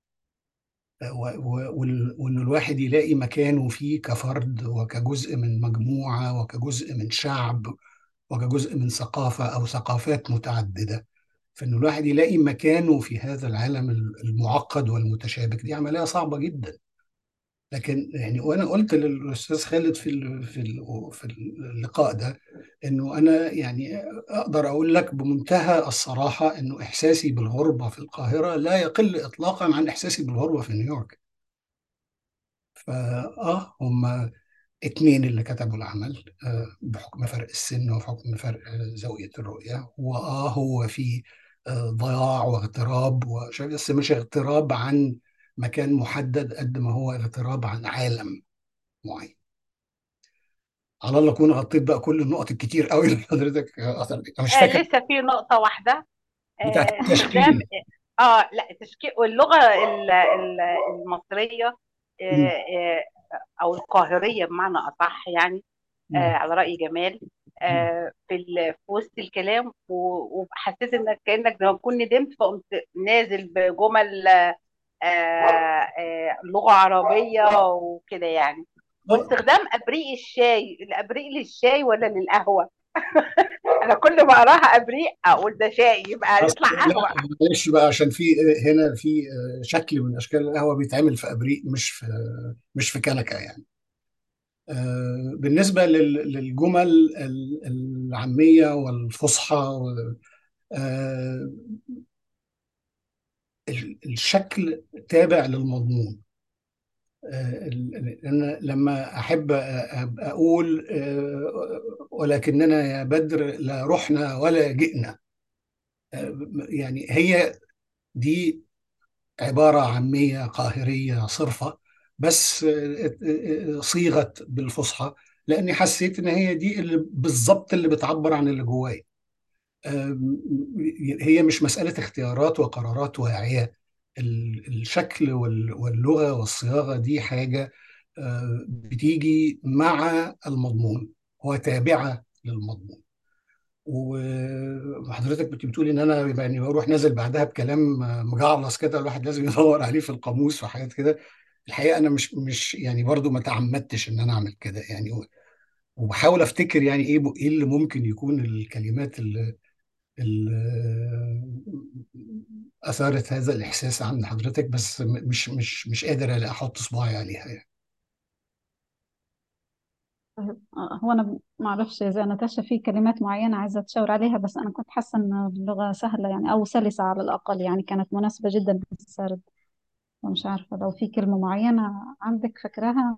آه، و- و- وال- وان الواحد يلاقي مكانه فيه كفرد وكجزء من مجموعه وكجزء من شعب وكجزء من ثقافه او ثقافات متعدده فان الواحد يلاقي مكانه في هذا العالم المعقد والمتشابك دي عمليه صعبه جدا لكن يعني وانا قلت للاستاذ خالد في ال- في ال- في اللقاء ده انه انا يعني اقدر اقول لك بمنتهى الصراحه انه احساسي بالغربه في القاهره لا يقل اطلاقا عن احساسي بالغربه في نيويورك فاه هم اتنين اللي كتبوا العمل آه، بحكم فرق السن وبحكم فرق آه، زاويه الرؤيه واه هو في آه، ضياع واغتراب وش- بس مش اغتراب عن مكان محدد قد ما هو اغتراب عن عالم معين على الله اكون غطيت بقى كل النقط الكتير قوي اللي حضرتك اثرت انا مش آه فاكر لسه في نقطة واحدة بتاعت آه استخدام التشكيل اه لا التشكيل واللغة ال- ال- المصرية آه مم. آه او القاهرية بمعنى اصح يعني آه مم. على رأي جمال مم. آه في ال- في وسط الكلام و- وحسيت انك كأنك زي ما تكون ندمت فقمت نازل بجمل آه آه لغة عربية وكده يعني آه، واستخدام ابريق الشاي الابريق للشاي ولا للقهوة انا كل ما اقراها ابريق اقول ده شاي يبقى أصل يطلع لا قهوة معلش بقى عشان في هنا في شكل من اشكال القهوه بيتعمل في ابريق مش في مش في كنكه يعني آه، بالنسبه لل- للجمل ال- العاميه والفصحى و- آه، ال- الشكل تابع للمضمون آه، ال- ال- أنا لما أحب أ- أقول آه، ولكننا يا بدر لا رحنا ولا جئنا آه، يعني هي دي عبارة عامية قاهرية صرفة بس آه، آه، صيغت بالفصحى لأني حسيت إن هي دي اللي بالظبط اللي بتعبر عن اللي جوايا آم، هي مش مسألة اختيارات وقرارات واعية ال- الشكل وال- واللغة والصياغة دي حاجة آه، بتيجي مع المضمون وتابعة للمضمون وحضرتك كنت بتقولي ان انا يعني بروح نازل بعدها بكلام مجعلص كده الواحد لازم يدور عليه في القاموس وحاجات كده الحقيقه انا مش مش يعني برضو ما تعمدتش ان انا اعمل كده يعني وبحاول افتكر يعني ايه ايه اللي ممكن يكون الكلمات اللي, اللي اثارت هذا الاحساس عند حضرتك بس م- مش مش مش قادر احط صباعي عليها يعني آه، هو انا ما اعرفش اذا نتاشا في كلمات معينه عايزه تشاور عليها بس انا كنت حاسه ان اللغه سهله يعني او سلسه على الاقل يعني كانت مناسبه جدا للسرد ومش عارفه لو في كلمه معينه عندك فاكراها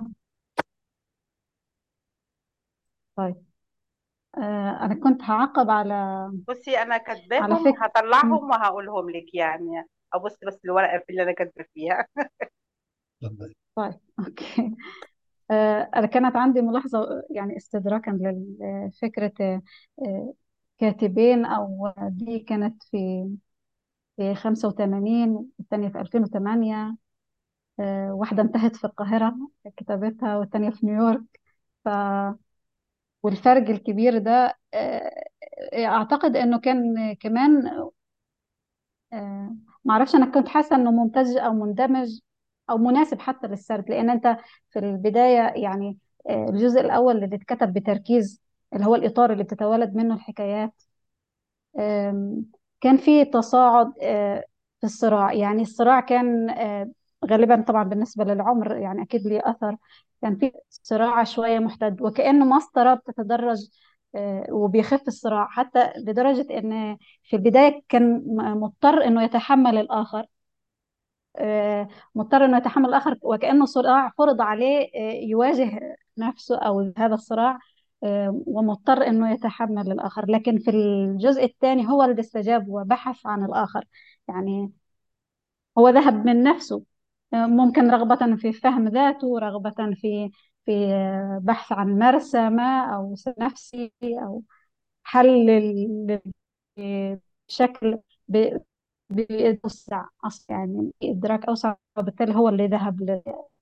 طيب آه انا كنت هعقب على بصي انا على كاتباهم فكره مم. هطلعهم وهقولهم لك يعني ابص بس الورقه في اللي انا كاتبه فيها اتفضل. طيب اوكي آه انا كانت عندي ملاحظه يعني استدراكا لفكره آه آه، كاتبين او دي كانت في في 85 الثانيه في 2008 آه، واحدة انتهت في القاهرة كتابتها والتانية في نيويورك ف والفرق الكبير ده آه، أعتقد إنه كان كمان آه، معرفش أنا كنت حاسة إنه ممتاز أو مندمج أو مناسب حتى للسرد لأن أنت في البداية يعني آه، الجزء الأول اللي اتكتب بتركيز اللي هو الإطار اللي بتتولد منه الحكايات آم، كان في تصاعد آه، في الصراع يعني الصراع كان آه، غالبا طبعا بالنسبة للعمر يعني أكيد ليه أثر كان في صراع شوية محتد وكأنه مسطرة بتتدرج آه، وبيخف الصراع حتى لدرجة أن في البداية كان م- مضطر أنه يتحمل الآخر آه، مضطر انه يتحمل الاخر وكانه صراع فرض عليه آه، يواجه نفسه او هذا الصراع آه، ومضطر انه يتحمل الاخر لكن في الجزء الثاني هو اللي استجاب وبحث عن الاخر يعني هو ذهب من نفسه آه، ممكن رغبة في فهم ذاته رغبة في في آه، بحث عن مرسى ما او نفسي او حل لل- بشكل ب- بأوسع أصلا يعني إدراك أوسع وبالتالي هو اللي ذهب ل-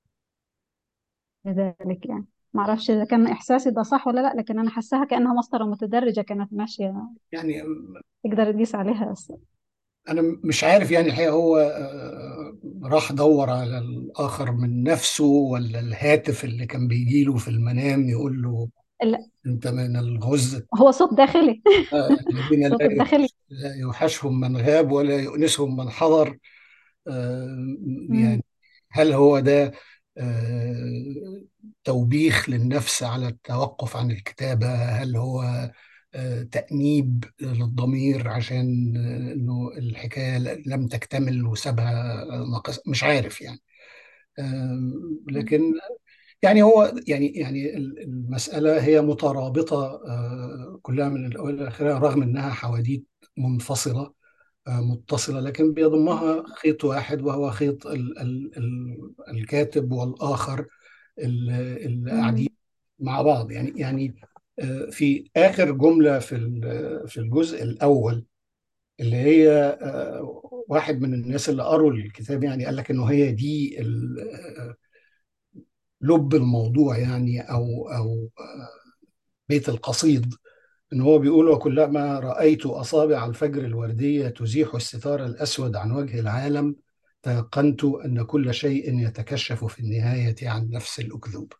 لذلك يعني ما أعرفش إذا كان إحساسي ده صح ولا لا لكن أنا حاساها كأنها مسطرة متدرجة كانت ماشية يعني تقدر تقيس عليها أصلا انا مش عارف يعني الحقيقه هو آه، راح دور على الاخر من نفسه ولا الهاتف اللي كان بيجيله في المنام يقول له لا انت من الغز هو صوت داخلي الذين صوت لا الداخلي يوحش- لا يوحشهم من غاب ولا يؤنسهم من حضر آه، يعني مم. هل هو ده آه، توبيخ للنفس على التوقف عن الكتابة هل هو آه، تأنيب للضمير عشان آه، انه الحكاية لم تكتمل وسابها ناقص مش عارف يعني آم، مم. لكن يعني هو يعني يعني المسألة هي مترابطة آه، كلها من الأول للآخر رغم إنها حواديت منفصلة آه، متصلة لكن بيضمها خيط واحد وهو خيط ال ال ال الكاتب والآخر اللي اللي قاعدين مم. مع بعض يعني يعني آه، في آخر جملة في ال- في الجزء الأول اللي هي آه، واحد من الناس اللي قروا الكتاب يعني قال لك إنه هي دي ال- آه، لب الموضوع يعني أو أو بيت القصيد إن هو بيقول وكلما رأيت أصابع الفجر الوردية تزيح الستار الأسود عن وجه العالم تيقنت أن كل شيء يتكشف في النهاية عن نفس الأكذوب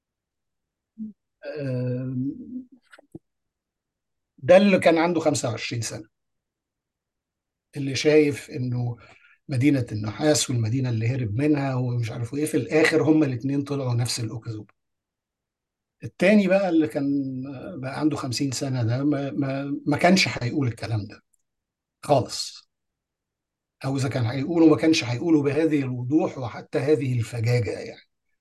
آم، ده اللي كان عنده 25 سنة اللي شايف إنه مدينة النحاس والمدينة اللي هرب منها ومش عارف إيه في الآخر هما الاتنين طلعوا نفس الأكذوب التاني بقى اللي كان بقى عنده 50 سنة ده ما, ما, ما كانش هيقول الكلام ده خالص او اذا كان هيقوله ما كانش هيقوله بهذه الوضوح وحتى هذه الفجاجه يعني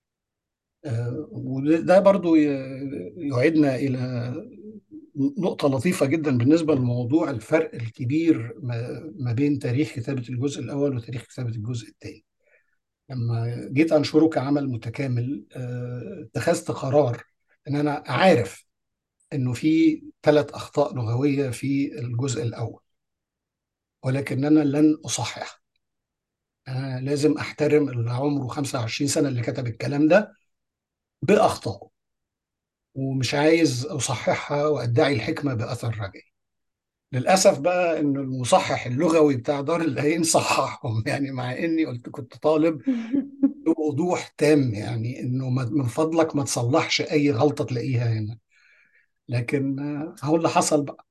آه، وده برضو ي- يعيدنا إلى نقطة لطيفة جدا بالنسبة لموضوع الفرق الكبير ما ما بين تاريخ كتابة الجزء الأول وتاريخ كتابة الجزء الثاني لما جيت أنشره كعمل متكامل آه، اتخذت قرار إن أنا عارف إنه في ثلاث أخطاء لغوية في الجزء الأول ولكن أنا لن أصحح أنا لازم أحترم اللي عمره 25 سنة اللي كتب الكلام ده بأخطائه ومش عايز أصححها وأدعي الحكمة بأثر رجعي للأسف بقى إن المصحح اللغوي بتاع دار العين صححهم يعني مع إني قلت كنت طالب بوضوح تام يعني إنه ما- من فضلك ما تصلحش أي غلطة تلاقيها هنا لكن آه، هو اللي حصل بقى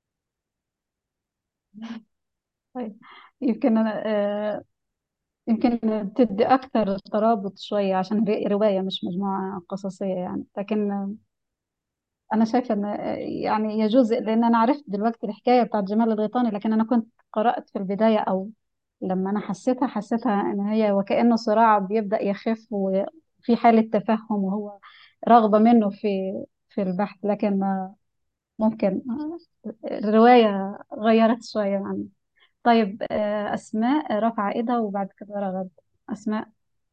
طيب يمكن أنا آه، يمكن تدي أكثر ترابط شوية عشان هي رواية مش مجموعة قصصية يعني لكن آه، أنا شايفة إن آه، يعني يجوز لأن أنا عرفت دلوقتي الحكاية بتاعت جمال الغيطاني لكن أنا كنت قرأت في البداية أو لما أنا حسيتها حسيتها إن هي وكأنه صراع بيبدأ يخف وفي حالة تفهم وهو رغبة منه في في البحث لكن آه، ممكن آه، الرواية غيرت شوية عني طيب آه، أسماء رافعة إيدها وبعد كده رغد أسماء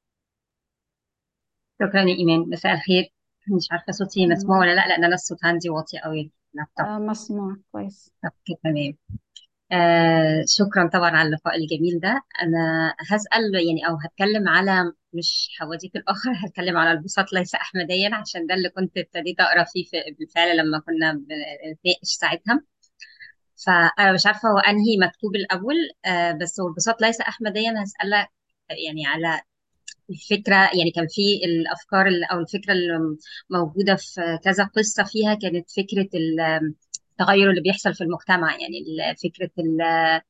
شكرا يا إيمان مساء الخير مش عارفة صوتي مسموع م- ولا لا لأن أنا الصوت عندي واطي قوي في اللابتوب آه، مسموع كويس اوكي تمام آه شكرا طبعا على اللقاء الجميل ده أنا هسأل يعني أو هتكلم على مش حواديت الآخر هتكلم على البساط ليس أحمديا عشان ده اللي كنت ابتديت أقرأ فيه في بالفعل لما كنا بنتناقش ساعتها فأنا مش عارفة هو أنهي مكتوب الأول آه بس هو البساط ليس أحمديا هسألك يعني على الفكرة يعني كان في الأفكار ال- أو الفكرة اللي موجودة في كذا قصة فيها كانت فكرة ال- التغير اللي بيحصل في المجتمع يعني ال- فكرة ال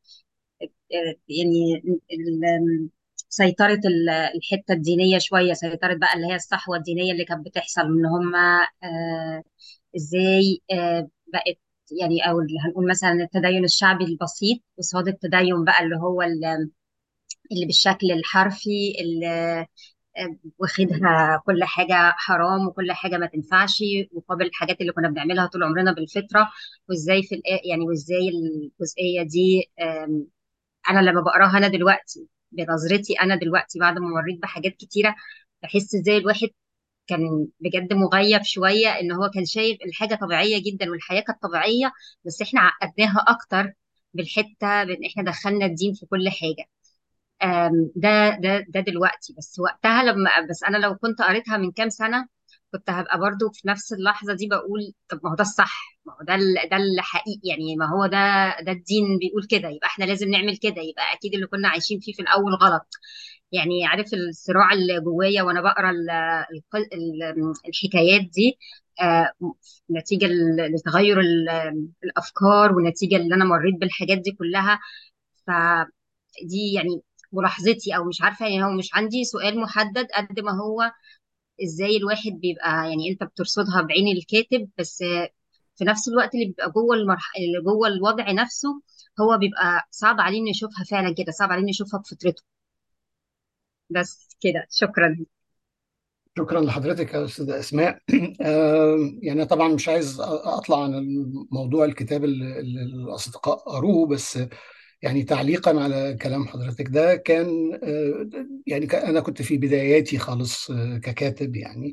يعني ال- سيطرة ال- الحتة الدينية شوية سيطرة بقى اللي هي الصحوة الدينية اللي كانت بتحصل إن هم آه، إزاي آه، بقت يعني أو اللي هنقول مثلا التدين الشعبي البسيط قصاد التدين بقى اللي هو ال- اللي بالشكل الحرفي اللي واخدها كل حاجة حرام وكل حاجة ما تنفعش مقابل الحاجات اللي كنا بنعملها طول عمرنا بالفطرة وازاي في الآ- يعني وازاي الجزئية دي آم، انا لما بقراها انا دلوقتي بنظرتي انا دلوقتي بعد ما مريت بحاجات كتيرة بحس ازاي الواحد كان بجد مغيب شوية ان هو كان شايف الحاجة طبيعية جدا والحياة كانت طبيعية بس احنا عقدناها اكتر بالحتة بان احنا دخلنا الدين في كل حاجة آم، ده ده ده دلوقتي بس وقتها لما بس انا لو كنت قريتها من كام سنه كنت هبقى برضو في نفس اللحظه دي بقول طب ما هو ده الصح ما هو ده ال- ده الحقيقي يعني ما هو ده ده الدين بيقول كده يبقى احنا لازم نعمل كده يبقى اكيد اللي كنا عايشين فيه في الاول غلط يعني عارف الصراع اللي جوايا وانا بقرا ال- الق- ال- الحكايات دي آه، نتيجه ل- لتغير ال- الافكار ونتيجه اللي انا مريت بالحاجات دي كلها فدي يعني ملاحظتي او مش عارفه يعني هو مش عندي سؤال محدد قد ما هو ازاي الواحد بيبقى يعني انت بترصدها بعين الكاتب بس في نفس الوقت اللي بيبقى جوه المرح... اللي جوه الوضع نفسه هو بيبقى صعب عليه انه يشوفها فعلا كده صعب عليه انه يشوفها بفطرته بس كده شكرا شكرا لحضرتك يا أستاذة أسماء آه، يعني طبعا مش عايز أطلع عن موضوع الكتاب اللي اللي الأصدقاء قروه بس يعني تعليقا على كلام حضرتك ده كان آه، يعني ك- أنا كنت في بداياتي خالص آه، ككاتب يعني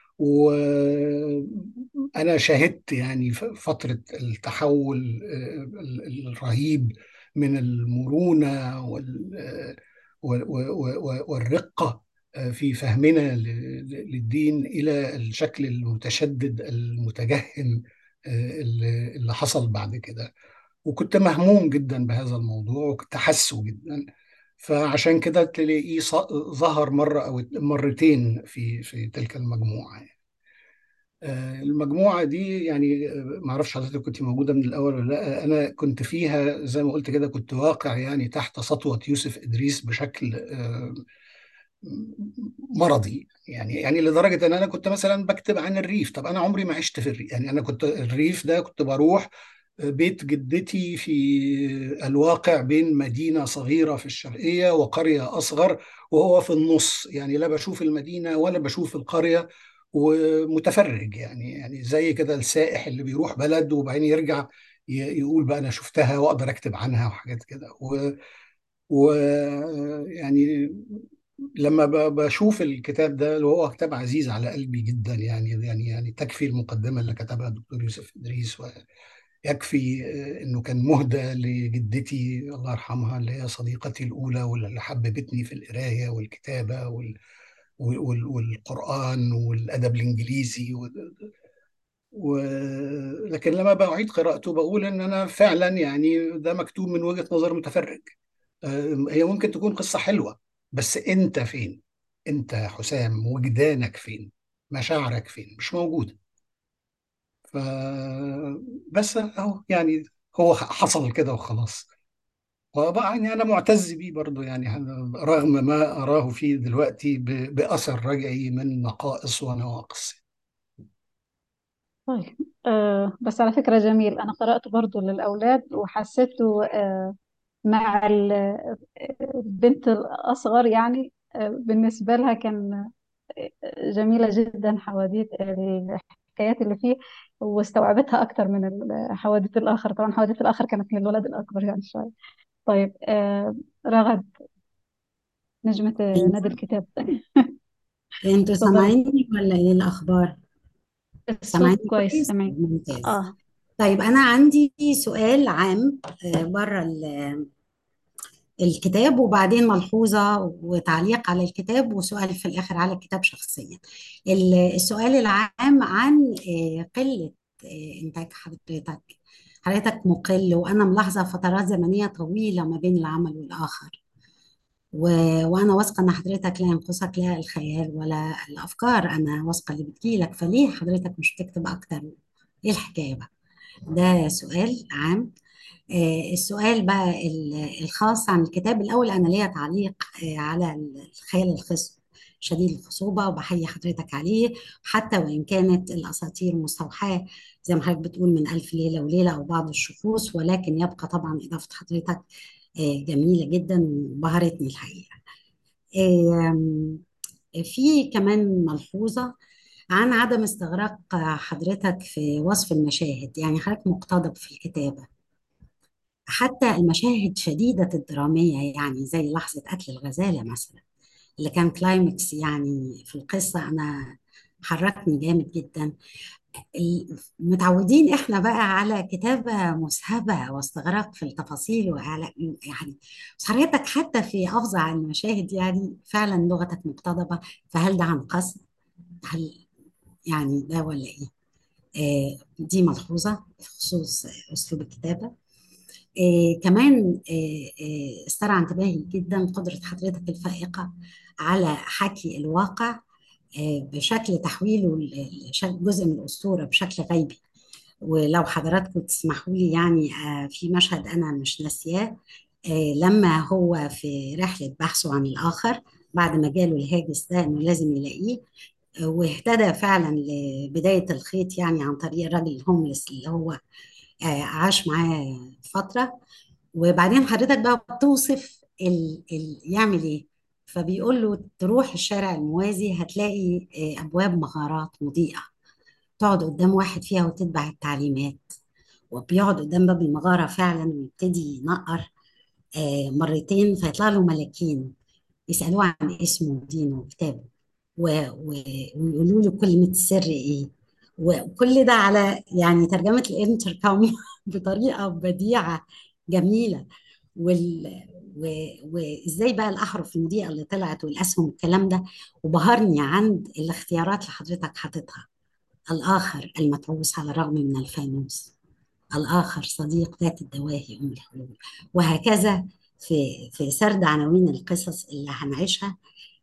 وأنا شاهدت يعني ف- فترة التحول آه، ال- الرهيب من المرونة وال- آه، و- و- و- والرقة آه، في فهمنا ل- ل- للدين إلى الشكل المتشدد المتجهم آه، اللي اللي حصل بعد كده وكنت مهموم جدا بهذا الموضوع وكنت حاسه جدا فعشان كده تلاقيه ص- ظهر مرة أو مرتين في في تلك المجموعة يعني. آه، المجموعة دي يعني آه، ما اعرفش حضرتك كنت موجودة من الأول ولا لا أنا كنت فيها زي ما قلت كده كنت واقع يعني تحت سطوة يوسف إدريس بشكل آه، مرضي يعني يعني لدرجة إن أنا كنت مثلا بكتب عن الريف طب أنا عمري ما عشت في الريف يعني أنا كنت الريف ده كنت بروح بيت جدتي في الواقع بين مدينة صغيرة في الشرقية وقرية أصغر وهو في النص يعني لا بشوف المدينة ولا بشوف القرية ومتفرج يعني يعني زي كده السائح اللي بيروح بلد وبعدين يرجع ي- يقول بقى أنا شفتها وأقدر أكتب عنها وحاجات كده و ويعني لما ب- بشوف الكتاب ده اللي هو كتاب عزيز على قلبي جدا يعني يعني يعني تكفي المقدمة اللي كتبها الدكتور يوسف إدريس يكفي آه، انه كان مهدى لجدتي الله يرحمها اللي هي صديقتي الاولى واللي حببتني في القرايه والكتابه وال وال والقران والادب الانجليزي و... و... لكن لما بعيد قراءته بقول ان انا فعلا يعني ده مكتوب من وجهه نظر متفرج آه، هي ممكن تكون قصه حلوه بس انت فين؟ انت يا حسام وجدانك فين؟ مشاعرك فين؟ مش موجوده ف بس اهو يعني هو حصل كده وخلاص وبقى يعني انا معتز بيه برضو يعني رغم ما اراه فيه دلوقتي ب- باثر رجعي من نقائص ونواقص طيب آه بس على فكرة جميل أنا قرأته برضو للأولاد وحسيته آه مع ال- آه، البنت الأصغر يعني آه بالنسبة لها كان آه، جميلة جدا حواديت الحكايات اللي فيه واستوعبتها أكتر من الحواديت الآخر طبعا حواديت الآخر كانت للولد الأكبر يعني شوية طيب آه رغد نجمة آه، نادي الكتاب انتوا اتفضلي سامعيني ولا ايه الاخبار سامعيني الصوت كويس كويس سامعين ممتاز اه طيب انا عندي سؤال عام آه، بره الكتاب وبعدين ملحوظة وتعليق على الكتاب وسؤال في الآخر على الكتاب شخصيا ال- السؤال العام عن آه، قلة آه، إنتاج حضرتك حضرتك مقل وأنا ملاحظة فترات زمنية طويلة ما بين العمل والآخر و... وأنا واثقة إن حضرتك لا ينقصك لا الخيال ولا الأفكار أنا واثقة اللي بتجيلك فليه حضرتك مش بتكتب أكتر إيه الحكاية بقى ده سؤال عام آه، السؤال بقى ال- الخاص عن الكتاب الأول أنا ليا تعليق آه، على الخيال الخصب شديد الخصوبة وبحيي حضرتك عليه حتى وإن كانت الأساطير مستوحاة زي ما حضرتك بتقول من ألف ليلة وليلة أو بعض الشخوص ولكن يبقى طبعا إضافة حضرتك آه، جميلة جدا وبهرتني الحقيقة آم، في كمان ملحوظة عن عدم استغراق حضرتك في وصف المشاهد يعني حضرتك مقتضب في الكتابة حتى المشاهد شديدة الدرامية يعني زي لحظة قتل الغزالة مثلا اللي كان كلايمكس يعني في القصة أنا حركني جامد جدا ال- متعودين احنا بقى على كتابة مسهبة واستغراق في التفاصيل وعلى يعني بس حضرتك حتى في أفظع المشاهد يعني فعلا لغتك مقتضبة فهل ده عن قصد؟ هل يعني ده ولا ايه؟ آه دي ملحوظة بخصوص أسلوب الكتابة آه كمان آه آه استرعى انتباهي جدا قدرة حضرتك الفائقة على حكي الواقع آه بشكل تحويله ل- لشكل جزء من الأسطورة بشكل غيبي ولو حضراتكم تسمحوا لي يعني آه في مشهد أنا مش ناسياه آه لما هو في رحلة بحثه عن الآخر بعد ما جاله الهاجس ده إنه لازم يلاقيه آه واهتدى فعلا لبداية الخيط يعني عن طريق الراجل الهوملس اللي هو آه عاش معاه فترة وبعدين حضرتك بقى بتوصف ال... ال... يعمل ايه فبيقول له تروح الشارع الموازي هتلاقي آه، ابواب مغارات مضيئه تقعد قدام واحد فيها وتتبع التعليمات وبيقعد قدام باب المغاره فعلا ويبتدي ينقر آه، مرتين فيطلع له ملاكين يسالوه عن اسمه ودينه وكتابه و... و... ويقولوا له كلمه السر ايه وكل ده على يعني ترجمه الانتركم بطريقه بديعه جميله وال... و... وازاي بقى الاحرف المضيئه اللي طلعت والاسهم والكلام ده وبهرني عند الاختيارات اللي حضرتك حاططها الاخر المتعوس على الرغم من الفانوس الاخر صديق ذات الدواهي ام الحلول وهكذا في في سرد عناوين القصص اللي هنعيشها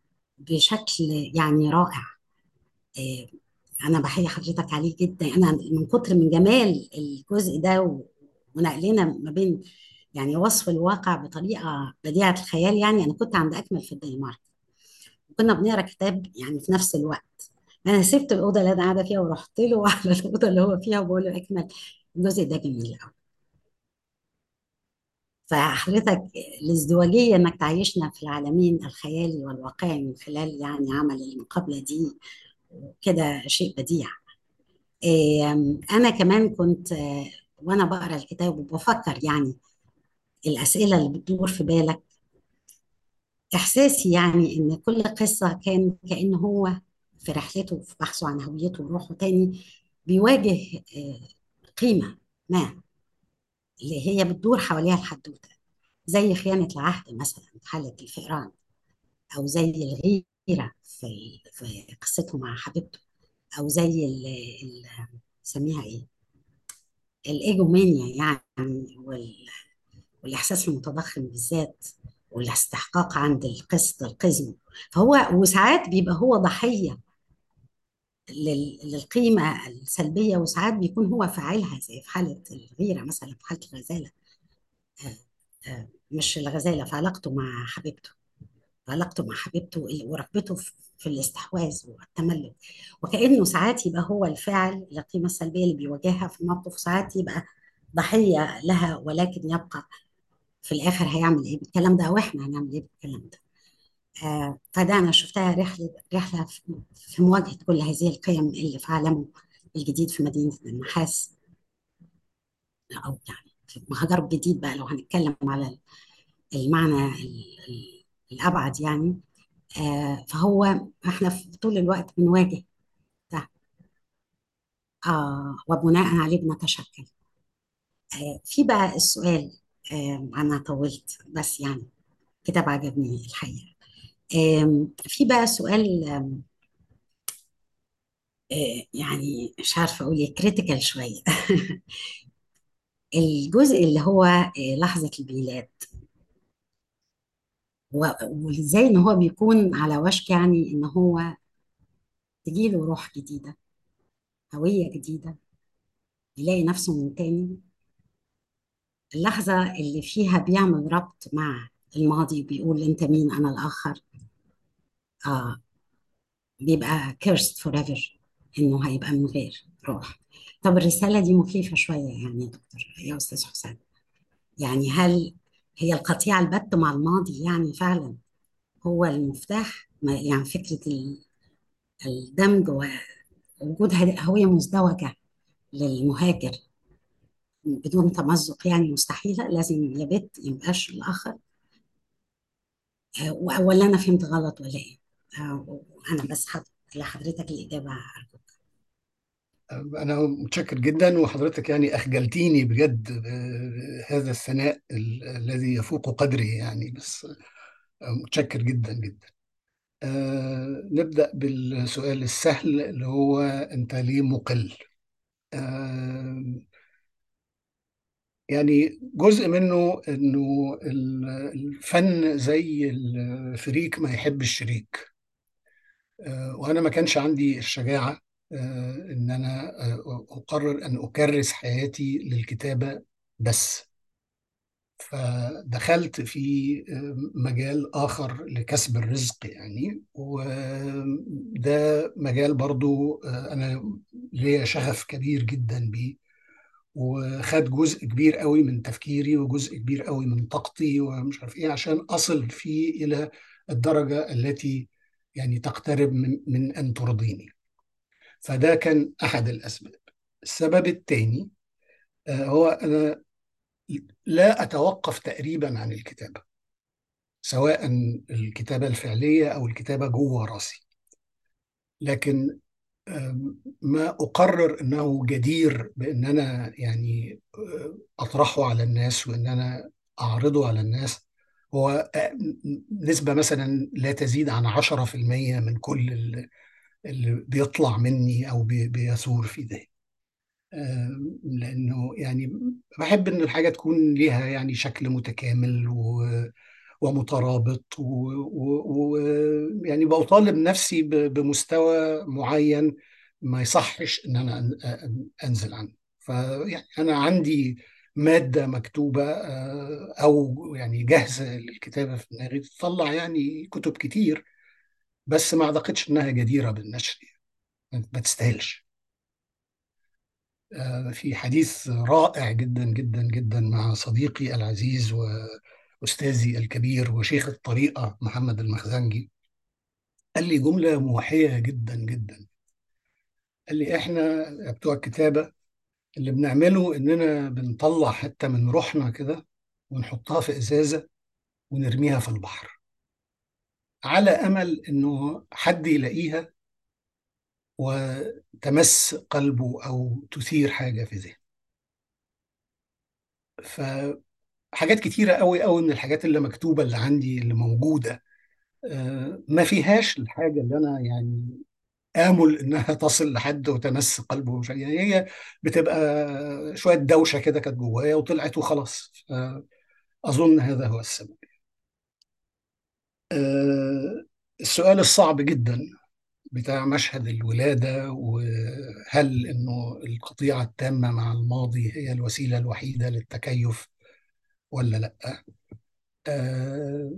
بشكل يعني رائع آه، انا بحيي حضرتك عليه جدا انا من كتر من جمال الجزء ده و- ونقلنا ما بين يعني وصف الواقع بطريقه بديعه الخيال يعني انا كنت عند اكمل في الدنمارك وكنا بنقرا كتاب يعني في نفس الوقت انا سبت الاوضه اللي انا قاعده فيها ورحت له على الاوضه اللي هو فيها وبقول له اكمل الجزء ده جميل قوي فحضرتك الازدواجية انك تعيشنا في العالمين الخيالي والواقعي من خلال يعني عمل المقابلة دي كده شيء بديع إيه، انا كمان كنت آه، وانا بقرا الكتاب وبفكر يعني الاسئله اللي بتدور في بالك احساسي يعني ان كل قصه كان كأن هو في رحلته في بحثه عن هويته وروحه تاني بيواجه آه، قيمه ما اللي هي بتدور حواليها الحدوته زي خيانه العهد مثلا في حاله الفئران او زي الغيره في في قصته مع حبيبته او زي ال ال سميها ايه الايجومانيا يعني وال والاحساس المتضخم بالذات والاستحقاق عند القسط القزم فهو وساعات بيبقى هو ضحيه لل- للقيمه السلبيه وساعات بيكون هو فاعلها زي في حاله الغيره مثلا في حاله الغزاله آه، آه، مش الغزاله في علاقته مع حبيبته علاقته مع حبيبته ورغبته في في الاستحواذ والتملك وكأنه ساعات يبقى هو الفاعل للقيمة السلبية اللي بيواجهها في موقف ساعات يبقى ضحية لها ولكن يبقى في الآخر هيعمل إيه بالكلام ده أو إحنا هنعمل إيه بالكلام ده آه فده أنا شفتها رحلة رحلة في في مواجهة كل هذه القيم اللي في عالمه الجديد في مدينة النحاس أو يعني في مهجر جديد بقى لو هنتكلم على المعنى ال- ال- الأبعد يعني آه فهو احنا في طول الوقت بنواجه ده آه وبناء عليه بنتشكل آه في بقى السؤال آه أنا طولت بس يعني كتاب عجبني الحقيقة آم، في بقى سؤال آم، آه يعني مش عارفة أقول إيه كريتيكال شوية الجزء اللي هو آه لحظة الميلاد و- وإزاي إن هو بيكون على وشك يعني إن هو تجيله روح جديدة هوية جديدة يلاقي نفسه من تاني اللحظة اللي فيها بيعمل ربط مع الماضي وبيقول انت مين انا الاخر آه بيبقى cursed forever انه هيبقى من غير روح طب الرسالة دي مخيفة شوية يعني يا دكتور يا استاذ حسام يعني هل هي القطيعة البت مع الماضي يعني فعلا هو المفتاح ما- يعني فكرة ال- الدمج ووجود هوية مزدوجة للمهاجر بدون تمزق يعني مستحيلة لازم يبت يبقاش الآخر آه، ولا أنا فهمت غلط ولا إيه؟ آه، أنا بس حط لحضرتك الإجابة أرجوك أنا متشكر جدا وحضرتك يعني أخجلتيني بجد بهذا الثناء ال- الذي يفوق قدري يعني بس متشكر جدا جدا آه، نبدأ بالسؤال السهل اللي هو أنت ليه مقل؟ آه، يعني جزء منه إنه ال- الفن زي الفريك ما يحب الشريك آه، وأنا ما كانش عندي الشجاعة آه، إن أنا آه، أقرر أن أكرس حياتي للكتابة بس فدخلت في آه، مجال آخر لكسب الرزق يعني وده مجال برضو آه، أنا ليا شغف كبير جدا بيه وخد جزء كبير قوي من تفكيري وجزء كبير قوي من طاقتي ومش عارف ايه عشان اصل فيه الى الدرجة التي يعني تقترب من من ان ترضيني فده كان احد الاسباب السبب الثاني هو انا لا اتوقف تقريبا عن الكتابة سواء الكتابة الفعلية او الكتابة جوه راسي لكن آم، ما أقرر أنه جدير بأن أنا يعني آه، أطرحه على الناس وأن أنا أعرضه على الناس هو آه، نسبة مثلا لا تزيد عن 10% من كل ال- اللي بيطلع مني أو بي- بيثور في ذهني آم، لأنه يعني بحب أن الحاجة تكون ليها يعني شكل متكامل و- ومترابط ويعني بطالب نفسي ب- بمستوى معين ما يصحش ان انا أن- أن- انزل عنه فيعني انا عندي مادة مكتوبة آه، او يعني جاهزة للكتابة في دماغي تطلع يعني كتب كتير بس ما اعتقدش انها جديرة بالنشر يعني ما تستاهلش آه، في حديث رائع جدا جدا جدا مع صديقي العزيز وأستاذي الكبير وشيخ الطريقة محمد المخزنجي قال لي جملة موحية جدا جدا قال لي احنا بتوع الكتابة اللي بنعمله اننا بنطلع حتة من روحنا كده ونحطها في ازازة ونرميها في البحر على امل انه حد يلاقيها وتمس قلبه او تثير حاجة في ذهنه فحاجات كتيرة قوي قوي من الحاجات اللي مكتوبة اللي عندي اللي موجودة آه، ما فيهاش الحاجة اللي أنا يعني آمل إنها تصل لحد وتمس قلبه ومش يعني هي بتبقى شوية دوشة كده كانت جوايا وطلعت وخلاص أظن هذا هو السبب آه، السؤال الصعب جدا بتاع مشهد الولادة وهل إنه القطيعة التامة مع الماضي هي الوسيلة الوحيدة للتكيف ولا لأ آه،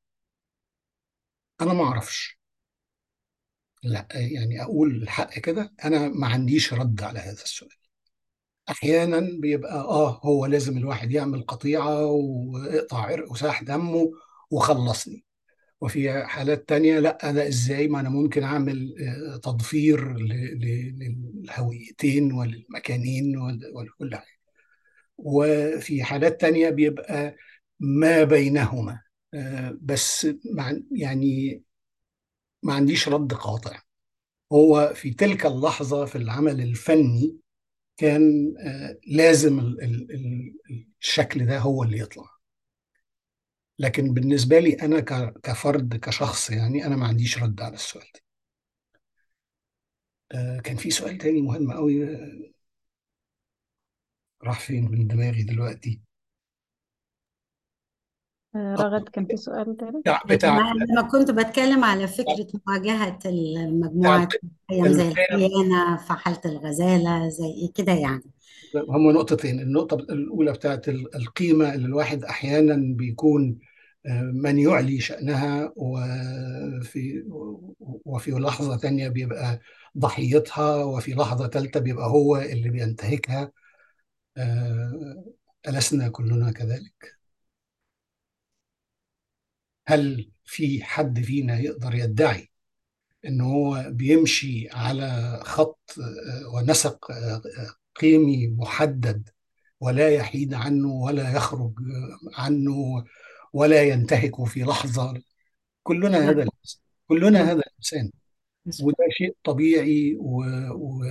أنا ما أعرفش لا يعني اقول الحق كده انا ما عنديش رد على هذا السؤال احيانا بيبقى اه هو لازم الواحد يعمل قطيعه واقطع عرق وساح دمه وخلصني وفي حالات تانية لا انا ازاي ما انا ممكن اعمل آه، تضفير ل- ل- للهويتين وللمكانين ول- ولكل حاجه وفي حالات تانية بيبقى ما بينهما آه، بس مع يعني ما عنديش رد قاطع هو في تلك اللحظة في العمل الفني كان آه، لازم ال- ال- ال- الشكل ده هو اللي يطلع لكن بالنسبة لي أنا ك- كفرد كشخص يعني أنا ما عنديش رد على السؤال ده آه، كان في سؤال تاني مهم قوي آه، راح فين من دماغي دلوقتي آه، رغد كان في سؤال تالت بتاع بتاع لما لما كنت بتكلم على فكرة مواجهة بتاع المجموعات أيام زي القيم الخيانة في حالة الغزالة زي كده يعني هم نقطتين النقطة الأولى بتاعت ال- القيمة اللي الواحد أحيانا بيكون آه، من يعلي شأنها وفي وفي لحظة تانية بيبقى ضحيتها وفي لحظة تالتة بيبقى هو اللي بينتهكها آه، ألسنا كلنا كذلك؟ هل في حد فينا يقدر يدعي إن هو بيمشي على خط آه، ونسق آه، آه، قيمي محدد ولا يحيد عنه ولا يخرج عنه ولا ينتهك في لحظة كلنا هذا الإنسان كلنا هذا الإنسان وده شيء طبيعي و... و...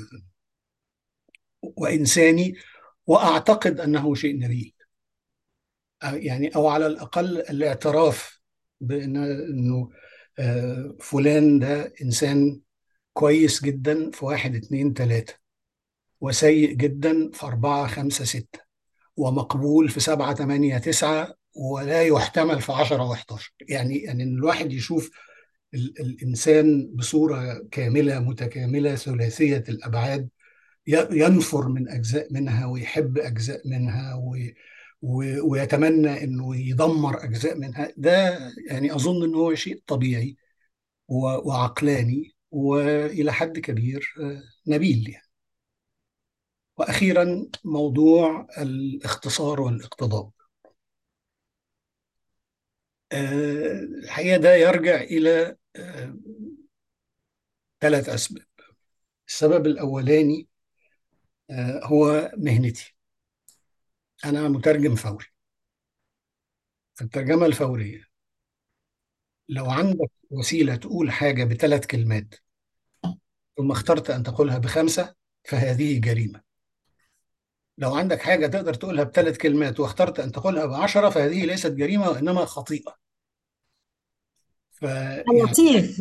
وإنساني وأعتقد أنه شيء نبيل أو يعني أو على الأقل الاعتراف بأن إنه آه، فلان ده إنسان كويس جدا في واحد اتنين تلاتة وسيء جدا في أربعة خمسة ستة ومقبول في سبعة ثمانية تسعة ولا يحتمل في عشرة وحداشر يعني يعني إن الواحد يشوف ال الإنسان بصورة كاملة متكاملة ثلاثية الأبعاد ي- ينفر من أجزاء منها ويحب أجزاء منها و و ويتمنى إنه يدمر أجزاء منها ده يعني أظن إنه هو شيء طبيعي و- وعقلاني وإلى حد كبير آه، نبيل يعني. وأخيرا موضوع الاختصار والاقتضاب آه، الحقيقة ده يرجع إلى آه، ثلاث أسباب السبب الأولاني آه، هو مهنتي أنا مترجم فوري في الترجمة الفورية لو عندك وسيلة تقول حاجة بثلاث كلمات ثم اخترت أن تقولها بخمسة فهذه جريمة لو عندك حاجة تقدر تقولها بثلاث كلمات واخترت أن تقولها بعشرة فهذه ليست جريمة وإنما خطيئة فيعني لطيف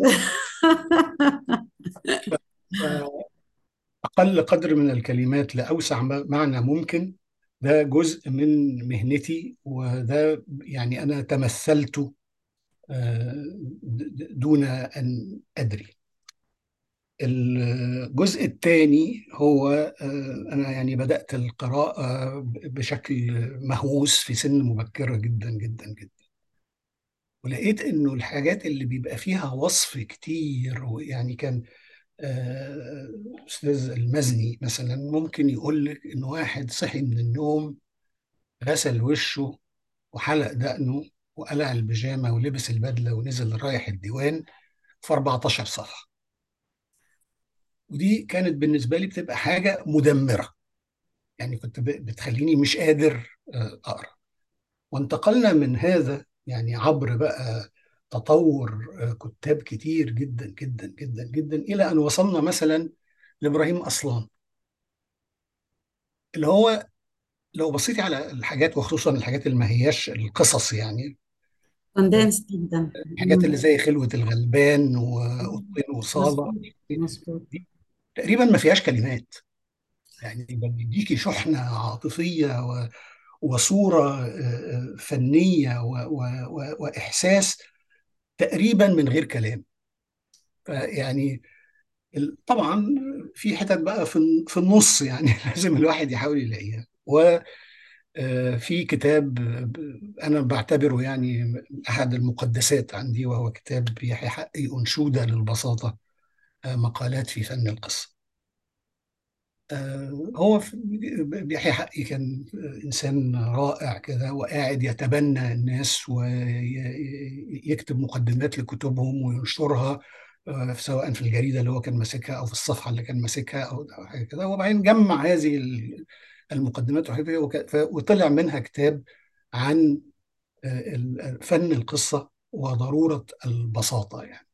أقل قدر من الكلمات لأوسع م- معنى ممكن ده جزء من مهنتي وده يعني أنا تمثلته آه، د- دون أن أدري الجزء الثاني هو آه، أنا يعني بدأت القراءة ب- بشكل مهووس في سن مبكرة جدا جدا جدا ولقيت إنه الحاجات اللي بيبقى فيها وصف كتير ويعني كان آه، أستاذ المزني مثلا ممكن يقول لك إن واحد صحي من النوم غسل وشه وحلق دقنه وقلع البيجامة ولبس البدلة ونزل رايح الديوان في 14 صفحة ودي كانت بالنسبة لي بتبقى حاجة مدمرة يعني كنت ب- بتخليني مش قادر آه، أقرأ وانتقلنا من هذا يعني عبر بقى تطور آه، كتاب كتير جدا جدا جدا جدا إلى أن وصلنا مثلا لإبراهيم أصلان اللي هو لو بصيتي على الحاجات وخصوصا الحاجات اللي ما هياش القصص يعني كوندنس جدا الحاجات اللي مم. زي خلوة الغلبان وقطين وصالة مظبوط مظبوط دي تقريبا ما فيهاش كلمات يعني بيديكي شحنة عاطفية و- وصورة آه، آه، فنية و- و- و- وإحساس تقريبا من غير كلام يعني ال- طبعا في حتت بقى في في النص يعني لازم الواحد يحاول يلاقيها وفي كتاب آه، أنا بعتبره يعني أحد المقدسات عندي وهو كتاب يحيى حقي أنشودة للبساطة آه، مقالات في فن القصة آه، هو في- بيحيى حقي كان إنسان رائع كده وقاعد يتبنى الناس ويكتب مقدمات لكتبهم وينشرها آه، سواء في الجريدة اللي هو كان ماسكها أو في الصفحة اللي كان ماسكها أو أو حاجة كده وبعدين جمع هذه ال- المقدمات وحاجات كده وك- ف- وطلع منها كتاب عن آه، ال- فن القصة وضرورة البساطة يعني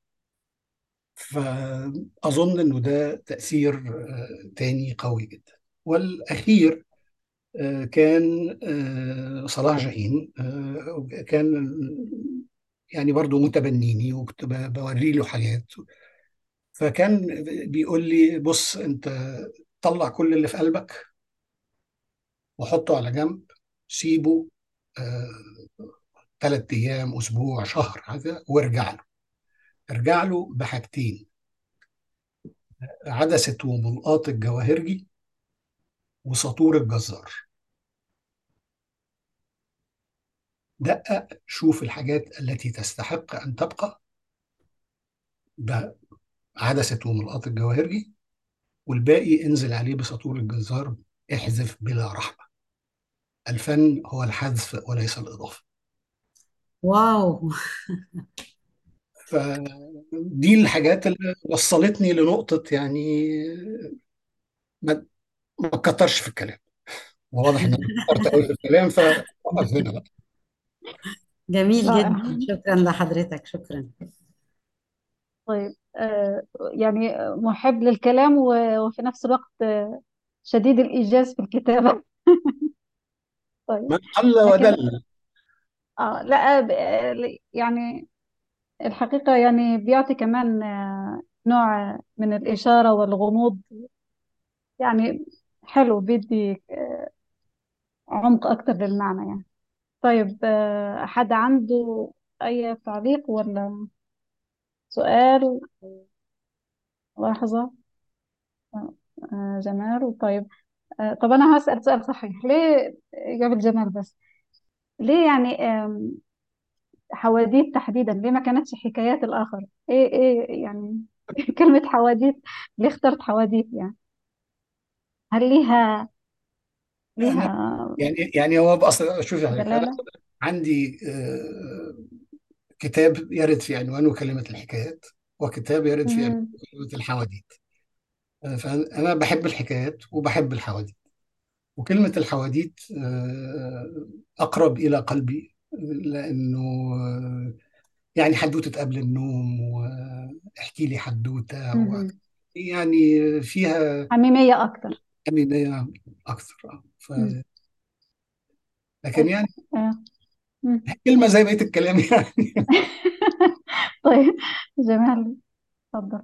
فأظن إنه ده تأثير آه، تاني قوي جدا والأخير آه، كان آه، صلاح جاهين آه، كان يعني برضو متبنيني وكنت ب- بوري له حاجات فكان بيقول لي بص انت طلع كل اللي في قلبك وحطه على جنب سيبه ثلاث ايام اسبوع شهر حاجه وارجع له ارجع له بحاجتين عدسه وملقاط الجواهرجي وسطور الجزار دقق شوف الحاجات التي تستحق ان تبقى بعدسه وملقاط الجواهرجي والباقي انزل عليه بسطور الجزار احذف بلا رحمة الفن هو الحذف وليس الإضافة واو فدي الحاجات اللي وصلتني لنقطة يعني ما ما تكترش في الكلام وواضح ان انا كترت قوي في الكلام فوقف هنا بقى جميل رائع جدا شكرا لحضرتك شكرا طيب آه يعني محب للكلام و- وفي نفس الوقت آه شديد الإيجاز في الكتابة طيب ما قل لكن ودل آه لا ب- آه، يعني الحقيقة يعني بيعطي كمان آه نوع من الإشارة والغموض يعني حلو بيدي آه، عمق أكتر للمعنى يعني طيب آه، حد عنده أي تعليق ولا سؤال ملاحظة آه، جمال طيب آه، طب أنا هسأل سؤال صحيح ليه قبل جمال بس ليه يعني آم، حواديت تحديدا ليه ما كانتش حكايات الآخر إيه إيه يعني كلمة حواديت ليه اخترت حواديت يعني هل ليها انا ليها يعني يعني هو اصلا شوف يعني انا دلالة عندي آه، كتاب يرد في عنوانه كلمة الحكايات وكتاب يرد في عنوانه مم. كلمة الحواديت آه، فأنا بحب الحكايات وبحب الحواديت وكلمة الحواديت آه، أقرب إلى قلبي لأنه آه، يعني حدوتة قبل النوم واحكي لي حدوتة و- مم. يعني فيها حميمية أكتر أمينية أكثر آه. ف... مم. لكن يعني آه. مم. كلمة زي بقية الكلام يعني طيب جمال اتفضل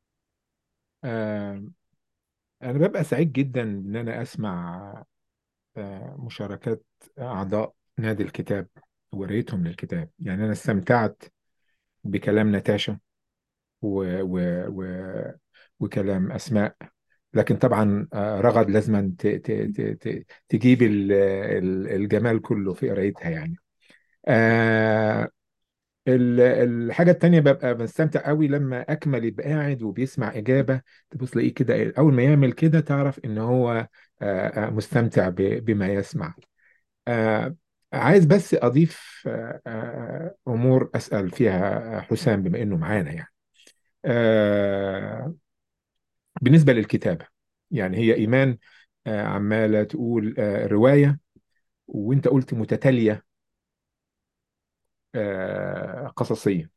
آه، أنا ببقى سعيد جدا إن أنا أسمع آه، مشاركات أعضاء نادي الكتاب وريتهم للكتاب يعني أنا استمتعت بكلام نتاشا و... و... و... وكلام أسماء لكن طبعا آه، رغد لازم ت... ت... ت... ت... تجيب ال... ال- الجمال كله في قرايتها يعني آه، ال- الحاجة التانية ببقى بستمتع قوي لما أكمل يبقى قاعد وبيسمع إجابة تبص تلاقيه كده أول ما يعمل كده تعرف إن هو آه، آه، مستمتع ب- بما يسمع آه، عايز بس أضيف آه، آه، أمور أسأل فيها حسام بما إنه معانا يعني آه، بالنسبة للكتابة يعني هي إيمان آه، عمالة تقول آه، رواية وأنت قلت متتالية آه، قصصية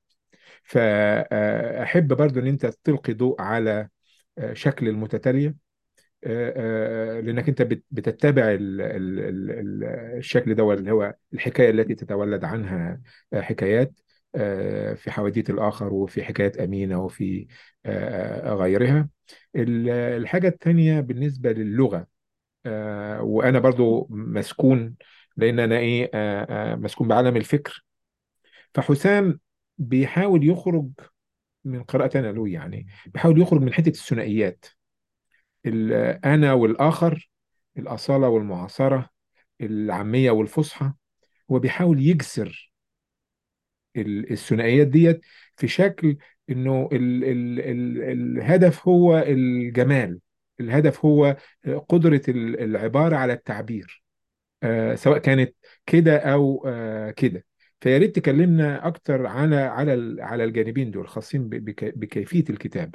فأحب برضو أن أنت تلقي ضوء على آه، شكل المتتالية آه، آه، لأنك أنت بت- بتتبع ال- ال- ال- ال- الشكل ده اللي هو الحكاية التي تتولد عنها آه، حكايات آه، في حواديت الآخر وفي حكايات أمينة وفي آه، آه، غيرها ال- الحاجة الثانية بالنسبة للغة آه، وأنا برضو مسكون لأن أنا إيه آه، آه، مسكون بعالم الفكر فحسام بيحاول يخرج من قراءة أنا له يعني بيحاول يخرج من حتة الثنائيات الأنا والآخر الأصالة والمعاصرة العامية والفصحى هو بيحاول يجسر ال- الثنائيات ديت في شكل إنه ال ال ال الهدف هو الجمال الهدف هو قدرة ال- العبارة على التعبير آه، سواء كانت كده أو آه، كده فيا ريت تكلمنا أكتر على على ال- على الجانبين دول خاصين ب- بك- بكيفية الكتابة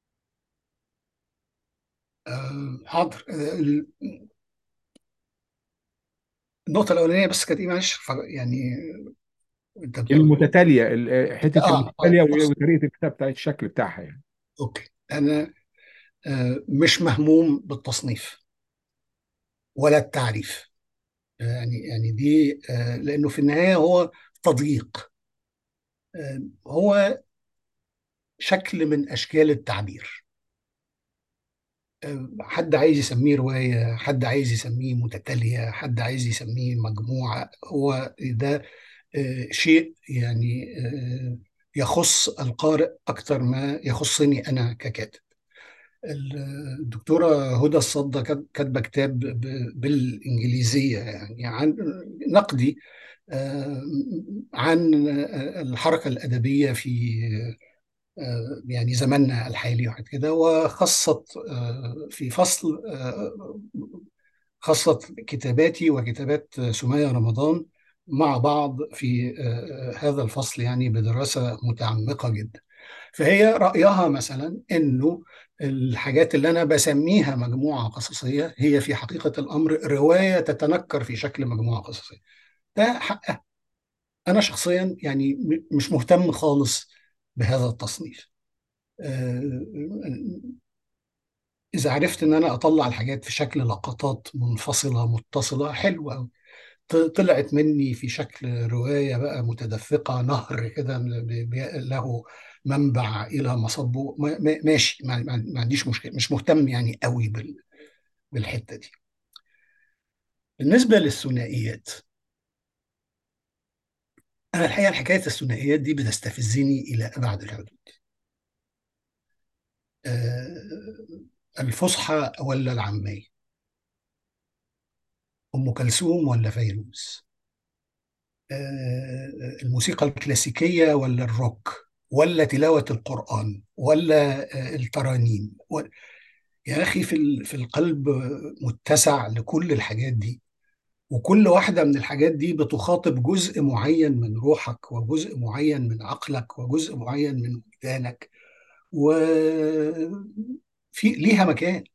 آه، حاضر آه، ال- النقطة الأولانية بس كانت إيه معلش ف- يعني أنت بتقول المتتالية ال- حتة آه آه المتتالية بص وطريقة الكتاب بتاعت الشكل بتاعها يعني أوكي أنا آه، مش مهموم بالتصنيف ولا التعريف يعني يعني دي آه، لأنه في النهاية هو تضييق آه، هو شكل من أشكال التعبير آه، حد عايز يسميه رواية حد عايز يسميه متتالية حد عايز يسميه مجموعة هو ده آه، شيء يعني آه، يخص القارئ أكثر ما يخصني أنا ككاتب الدكتورة هدى الصدى كات- كاتبة كتاب ب- بالإنجليزية يعني عن نقدي آه، عن آه، الحركة الأدبية في آه، يعني زماننا الحالي وحاجات كده وخصت آه، في فصل آه، خصت كتاباتي وكتابات سمية رمضان مع بعض في آه، هذا الفصل يعني بدراسة متعمقة جدا فهي رأيها مثلا إنه الحاجات اللي أنا بسميها مجموعة قصصية هي في حقيقة الأمر رواية تتنكر في شكل مجموعة قصصية ده حقها أنا شخصيا يعني م- مش مهتم خالص بهذا التصنيف آه، إذا عرفت إن أنا أطلع الحاجات في شكل لقطات منفصلة متصلة حلوة أوي. ط- طلعت مني في شكل رواية بقى متدفقة نهر كده ب- ب- له منبع إلى مصبه ما- ما- ماشي ما ما- ما عنديش مشكلة مش مهتم يعني قوي بال- بالحتة دي بالنسبة للثنائيات أنا الحقيقة الحكاية الثنائيات دي بتستفزني إلى أبعد الحدود آه، الفصحى ولا العامية أم كلثوم ولا فيروز آه، الموسيقى الكلاسيكية ولا الروك ولا تلاوة القرآن ولا آه، الترانيم و- يا أخي في ال- في القلب متسع لكل الحاجات دي وكل واحدة من الحاجات دي بتخاطب جزء معين من روحك وجزء معين من عقلك وجزء معين من وجدانك وفي ليها مكان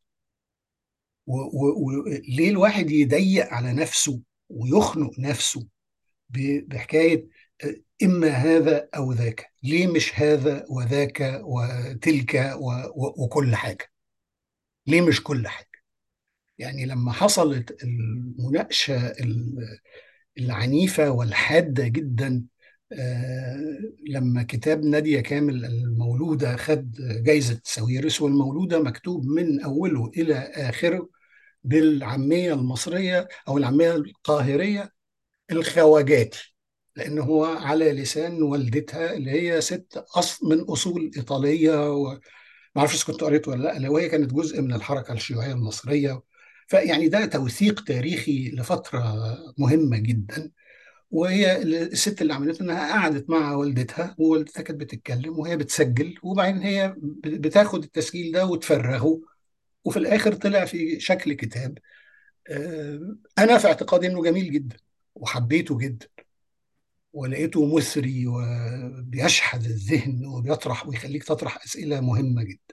وليه الواحد يضيق على نفسه ويخنق نفسه ب- بحكاية آه، إما هذا أو ذاك ليه مش هذا وذاك وتلك و... و... وكل حاجة ليه مش كل حاجة يعني لما حصلت المناقشة ال- العنيفة والحادة جدا آه، لما كتاب نادية كامل المولودة خد جايزة ساويرس والمولودة مكتوب من أوله إلى آخره بالعامية المصرية أو العامية القاهرية الخواجاتي لأن هو على لسان والدتها اللي هي ست أصل من أصول إيطالية وما أعرفش إذا كنت قريت ولا لا اللي وهي كانت جزء من الحركة الشيوعية المصرية فيعني ده توثيق تاريخي لفترة مهمة جدا وهي الست اللي عملته انها قعدت مع والدتها ووالدتها كانت بتتكلم وهي بتسجل وبعدين هي بتاخد التسجيل ده وتفرغه وفي الاخر طلع في شكل كتاب آه، انا في اعتقادي انه جميل جدا وحبيته جدا ولقيته مثري وبيشحذ الذهن وبيطرح ويخليك تطرح اسئله مهمه جدا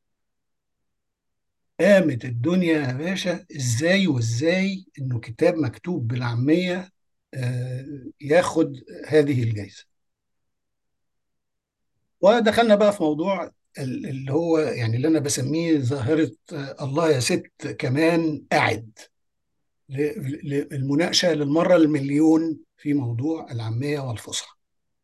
قامت الدنيا يا باشا ازاي وازاي انه كتاب مكتوب بالعاميه آه، ياخد هذه الجائزه ودخلنا بقى في موضوع ال- اللي هو يعني اللي انا بسميه ظاهره آه، الله يا ست كمان قاعد للمناقشه للمره المليون في موضوع العاميه والفصحى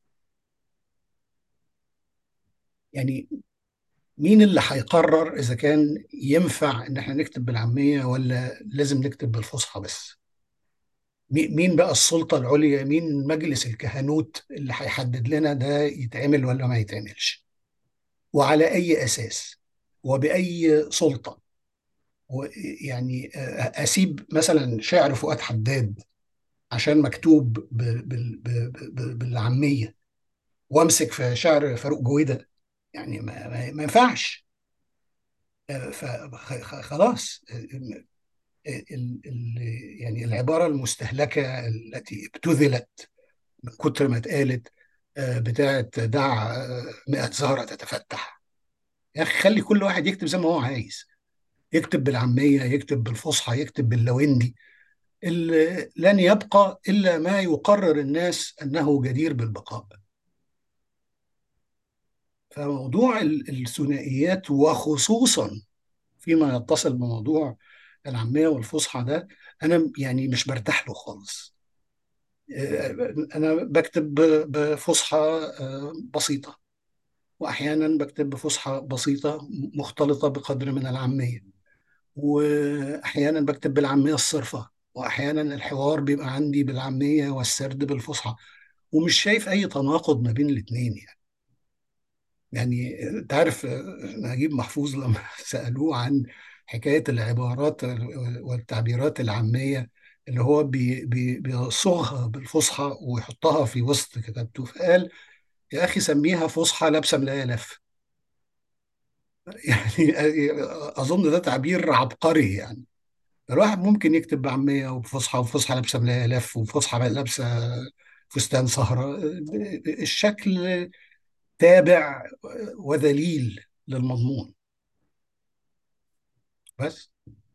يعني مين اللي هيقرر اذا كان ينفع ان احنا نكتب بالعاميه ولا لازم نكتب بالفصحى بس مي- مين بقى السلطه العليا مين مجلس الكهنوت اللي هيحدد لنا ده يتعمل ولا ما يتعملش وعلى اي اساس وباي سلطه ويعني آه، اسيب مثلا شعر فؤاد حداد عشان مكتوب ب- بال- ب- ب- بالعاميه وامسك في شعر فاروق جويده يعني ما, ما ما ينفعش فخلاص ال- ال- يعني العبارة المستهلكة التي ابتذلت من كتر ما اتقالت آه، بتاعت دع آه، مئة زهرة تتفتح يا أخي خلي كل واحد يكتب زي ما هو عايز يكتب بالعامية يكتب بالفصحى يكتب باللويندي ال- لن يبقى إلا ما يقرر الناس أنه جدير بالبقاء فموضوع ال- الثنائيات وخصوصا فيما يتصل بموضوع العامية والفصحى ده أنا يعني مش برتاح له خالص آه، أنا بكتب ب- بفصحى آه، بسيطة وأحيانا بكتب بفصحى بسيطة مختلطة بقدر من العامية وأحيانا بكتب بالعامية الصرفة وأحيانا الحوار بيبقى عندي بالعامية والسرد بالفصحى ومش شايف أي تناقض ما بين الاتنين يعني يعني انت عارف نجيب محفوظ لما سألوه عن حكاية العبارات والتعبيرات العامية اللي هو بي بي بيصوغها بالفصحى ويحطها في وسط كتابته فقال يا أخي سميها فصحى لابسة ملاية لف يعني أظن ده تعبير عبقري يعني الواحد ممكن يكتب بعامية وبفصحى وفصحى لابسة ملاية لف وفصحى لابسة فستان سهرة الشكل تابع وذليل للمضمون بس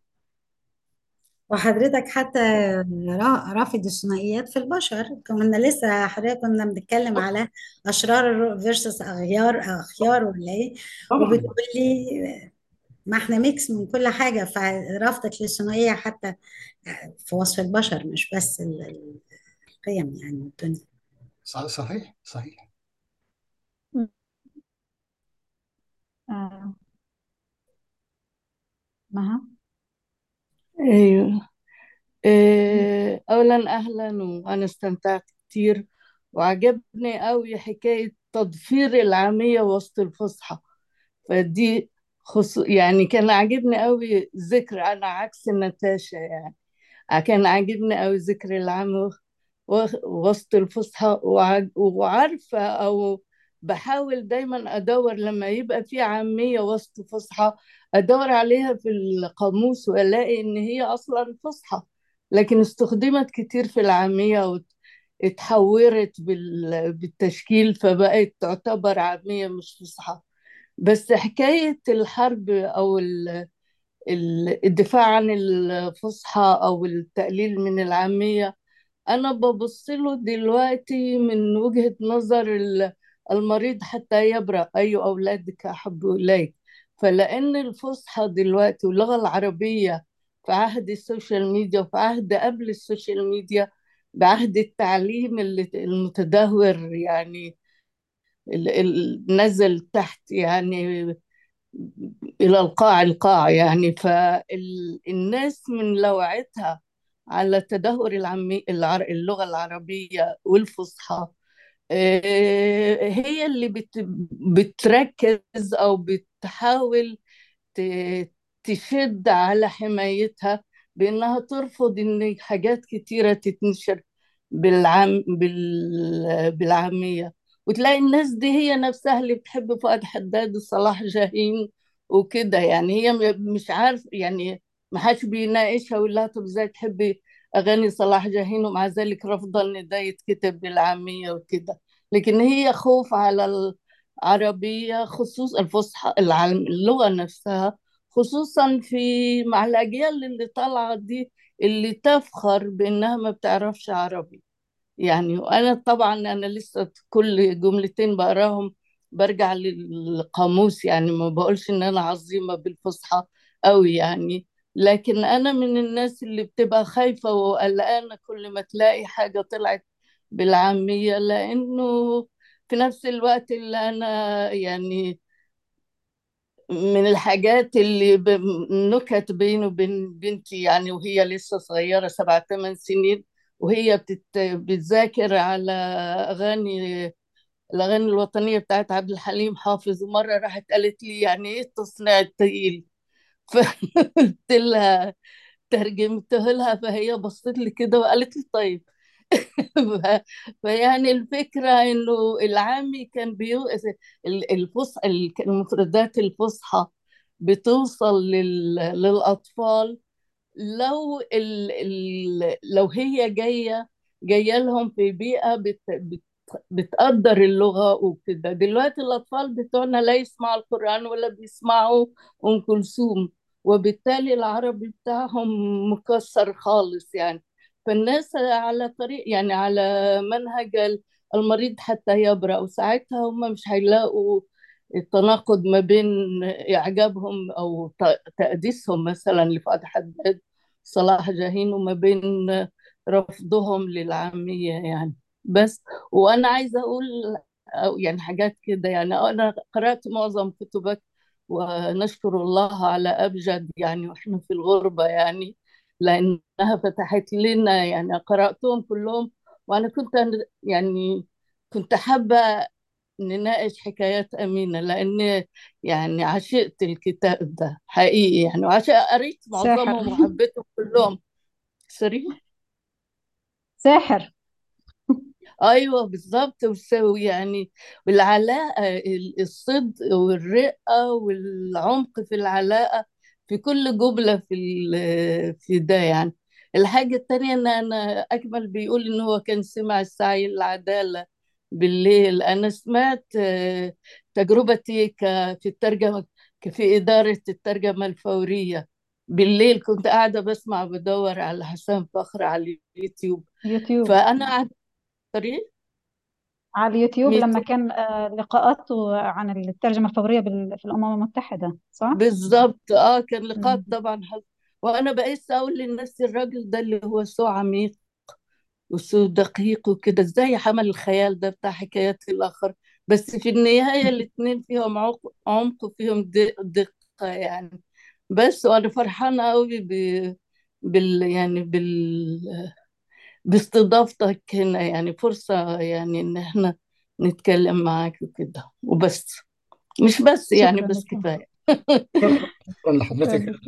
وحضرتك حتى را- رافض الثنائيات في البشر كنا لسه حضرتك كنا بنتكلم على أشرار فيرسس أغيار أخيار ولا إيه طبعا وبتقول لي ما احنا ميكس من كل حاجة فرفضك للثنائية حتى في وصف البشر مش بس ال- ال- القيم يعني والدنيا ص- صحيح صحيح آه. مها ايوه إيه، اولا اهلا وانا استمتعت كتير وعجبني قوي حكاية تضفير العامية وسط الفصحى فدي خصو يعني كان عاجبني قوي ذكر انا عكس نتاشا يعني كان عاجبني قوي ذكر العام و- وسط الفصحى وع- وعارفة أو بحاول دايما أدور لما يبقى في عامية وسط فصحى أدور عليها في القاموس وألاقي إن هي أصلا فصحى لكن استخدمت كتير في العامية واتحورت بال- بالتشكيل فبقت تعتبر عامية مش فصحى بس حكاية الحرب أو ال- ال- الدفاع عن الفصحى أو التقليل من العامية أنا ببص له دلوقتي من وجهة نظر ال- المريض حتى يبرأ أي أولادك أحب إليك فلأن الفصحى دلوقتي واللغة العربية في عهد السوشيال ميديا وفي عهد قبل السوشيال ميديا بعهد التعليم اللي- المتدهور يعني ال- ال- نزل تحت يعني إلى القاع القاع يعني فالناس من لوعتها على تدهور العمي العر... اللغة العربية والفصحى آه، هي اللي بت... بتركز أو بتحاول ت... تشد على حمايتها بإنها ترفض إن حاجات كتيرة تتنشر بالعام بال... بالعامية وتلاقي الناس دي هي نفسها اللي بتحب فؤاد حداد وصلاح جاهين وكده يعني هي م- مش عارف يعني ما حدش بيناقشها ويقول لها طب ازاي تحبي اغاني صلاح جاهين ومع ذلك رافضه ان ده يتكتب بالعاميه وكده لكن هي خوف على العربيه خصوصا الفصحى العالم اللغه نفسها خصوصا في مع الاجيال اللي طالعه دي اللي تفخر بانها ما بتعرفش عربي يعني وانا طبعا انا لسه كل جملتين بقراهم برجع للقاموس يعني ما بقولش ان انا عظيمة بالفصحى قوي يعني لكن انا من الناس اللي بتبقى خايفة وقلقانة كل ما تلاقي حاجة طلعت بالعامية لانه في نفس الوقت اللي انا يعني من الحاجات اللي ب- نكت بيني وبين بنتي يعني وهي لسه صغيرة سبع ثمان سنين وهي بتت... بتذاكر على أغاني الأغاني الوطنية بتاعت عبد الحليم حافظ ومرة راحت قالت لي يعني إيه التصنيع التقيل فقلت لها ترجمته لها فهي بصت لي كده وقالت لي طيب ف- فيعني الفكرة إنه العامي كان بيو الفصحى المفردات الفصحى بتوصل لل... للأطفال لو ال... ال... لو هي جاية جاية لهم في بيئة بت... بت... بتقدر اللغة وكده دلوقتي الأطفال بتوعنا لا يسمعوا القرآن ولا بيسمعوا أم كلثوم وبالتالي العربي بتاعهم مكسر خالص يعني فالناس على طريق يعني على منهج المريض حتى يبرأ وساعتها هم مش هيلاقوا التناقض ما بين إعجابهم أو ت- تقديسهم مثلا لفؤاد حداد صلاح جاهين وما بين رفضهم للعامية يعني بس وأنا عايزة أقول أو يعني حاجات كده يعني أنا قرأت معظم كتبك ونشكر الله على أبجد يعني وإحنا في الغربة يعني لأنها فتحت لنا يعني قرأتهم كلهم وأنا كنت يعني كنت حابة نناقش حكايات أمينة لأن يعني عشقت الكتاب ده حقيقي يعني وعشان قريت ساحر معظمهم وحبيتهم كلهم سوري ساحر ايوه بالظبط وس- يعني والعلاقه ال- الصدق والرقه والعمق في العلاقه في كل جمله في ال- في ده يعني الحاجه التانية ان انا اكمل بيقول ان هو كان سمع السعي للعداله بالليل انا سمعت آه، تجربتي ك- في الترجمه ك- في اداره الترجمه الفوريه بالليل كنت قاعده بسمع بدور على حسام فخر على اليوتيوب يوتيوب فانا قاعده طريق على اليوتيوب لما ميت كان آه، لقاءاته عن الترجمة الفورية بال- في الأمم المتحدة صح؟ بالظبط اه كان لقاء مم. طبعا حلو وانا بقيت اقول للناس الراجل ده اللي هو سو عميق وسو دقيق وكده ازاي حمل الخيال ده بتاع حكايات الاخر بس في النهاية الاتنين فيهم عمق عمق وفيهم د- دقة يعني بس وانا فرحانة قوي ب... بال يعني بال باستضافتك هنا يعني فرصة يعني ان احنا نتكلم معاك وكده وبس مش بس يعني شكرا بس لك كفاية شكرا شكرا شكرا لحضرتك لك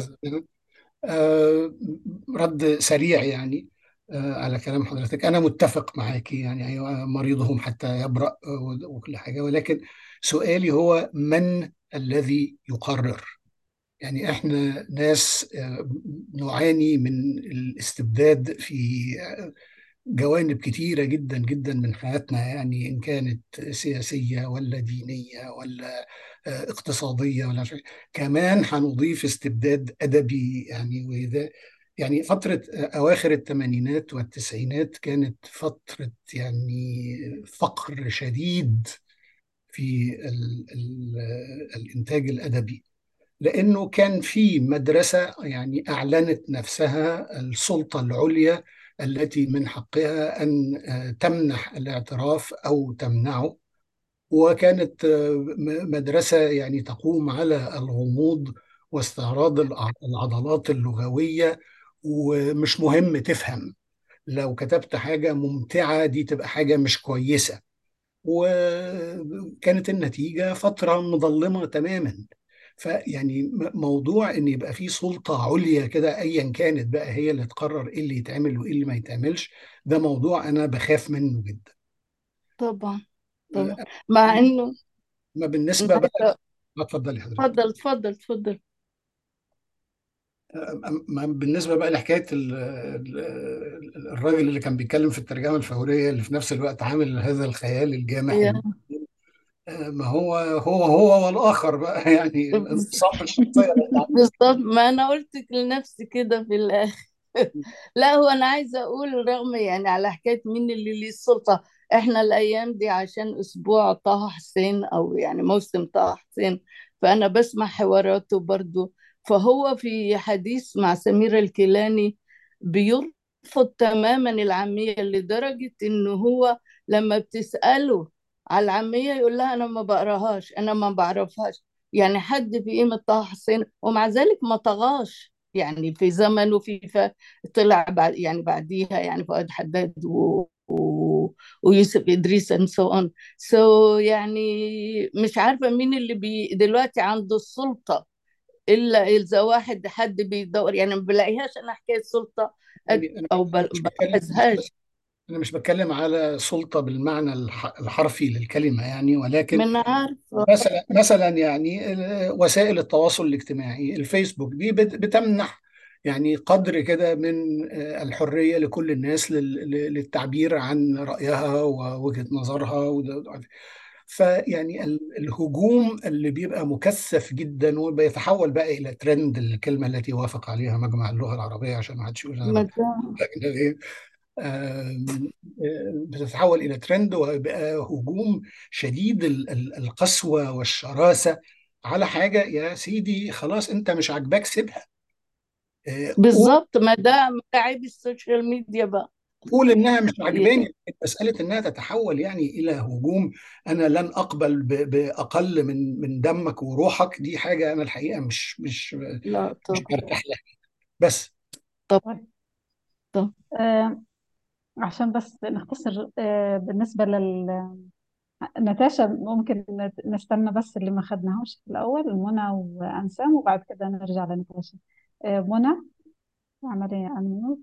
آه، رد سريع يعني آه، على كلام حضرتك أنا متفق معاك يعني أيوة مريضهم حتى يبرأ آه، وكل حاجة ولكن سؤالي هو من الذي يقرر يعني احنا ناس آه، نعاني من الاستبداد في جوانب كتيرة جدا جدا من حياتنا يعني إن كانت سياسية ولا دينية ولا آه، اقتصادية ولا شيء كمان هنضيف استبداد أدبي يعني وده يعني فترة آه، أواخر الثمانينات والتسعينات كانت فترة يعني فقر شديد في ال ال الإنتاج الأدبي لأنه كان في مدرسة يعني أعلنت نفسها السلطة العليا التي من حقها أن آه، تمنح الاعتراف أو تمنعه وكانت آه، م- مدرسة يعني تقوم على الغموض واستعراض الع- العضلات اللغوية ومش مهم تفهم لو كتبت حاجة ممتعة دي تبقى حاجة مش كويسة وكانت النتيجة فترة مظلمة تماما فيعني م- موضوع ان يبقى في سلطه عليا كده ايا كانت بقى هي اللي تقرر ايه اللي يتعمل وايه اللي ما يتعملش ده موضوع انا بخاف منه جدا طبعا طبعا مع انه ما انا بالنسبه بقى عايزه اتفضلي حضرتك اتفضل اتفضل اتفضل ما بالنسبة بقى لحكاية ال- ال- الراجل اللي كان بيتكلم في الترجمة الفورية اللي في نفس الوقت عامل هذا الخيال الجامح يا اللي ما هو هو هو والآخر بقى يعني انفصام الشخصية اللي اتعمل. بالظبط ما انا قلت لنفسي كده في الاخر لا هو انا عايزه اقول رغم يعني على حكايه مين اللي ليه السلطه احنا الايام دي عشان اسبوع طه حسين او يعني موسم طه حسين فانا بسمع حواراته برضو فهو في حديث مع سمير الكيلاني بيرفض تماما العاميه لدرجه انه هو لما بتساله على العاميه يقول لها انا ما بقراهاش انا ما بعرفهاش يعني حد في قيمه طه حسين ومع ذلك ما طغاش يعني في زمنه في ف... طلع بعد يعني بعديها يعني فؤاد حداد و... و... ويوسف إدريس and so on so يعني مش عارفة مين اللي بي دلوقتي عنده السلطة إلا إذا واحد حد بيدور يعني ما بلاقيهاش أنا حكاية سلطة أد... يعني أنا أو بل... مش بتكلم مش بلاحظهاش أنا مش بتكلم على سلطة بالمعنى الح- الحرفي للكلمة يعني ولكن من عارفة مثلا مثلا يعني ال- وسائل التواصل الاجتماعي الفيسبوك دي بت- بتمنح يعني قدر كده من آه، الحرية لكل الناس لل- لل- للتعبير عن رأيها ووجهة نظرها وده- فيعني ال- الهجوم اللي بيبقى مكثف جدا وبيتحول بقى إلى ترند الكلمة التي وافق عليها مجمع اللغة العربية عشان ما حدش يقول أنا ما بتكلم ده أجنبي آم، آم، بتتحول إلى ترند وبقى هجوم شديد ال- ال- القسوة والشراسة على حاجة يا سيدي خلاص أنت مش عاجباك سيبها آه، قول بالظبط ما ده ما ده عيب السوشيال ميديا بقى قول إنها مش يعني عاجباني مسألة إنها تتحول يعني إلى هجوم أنا لن أقبل ب- بأقل من من دمك وروحك دي حاجة أنا الحقيقة مش مش لا مش طبعا برتاح لها بس طبعا طبعا آه عشان بس نختصر آه بالنسبة لل نتاشا ممكن نت- نستنى بس اللي ما خدناهوش في الأول منى وأنسام وبعد كده نرجع لنتاشا آه منى اعملي أنميوت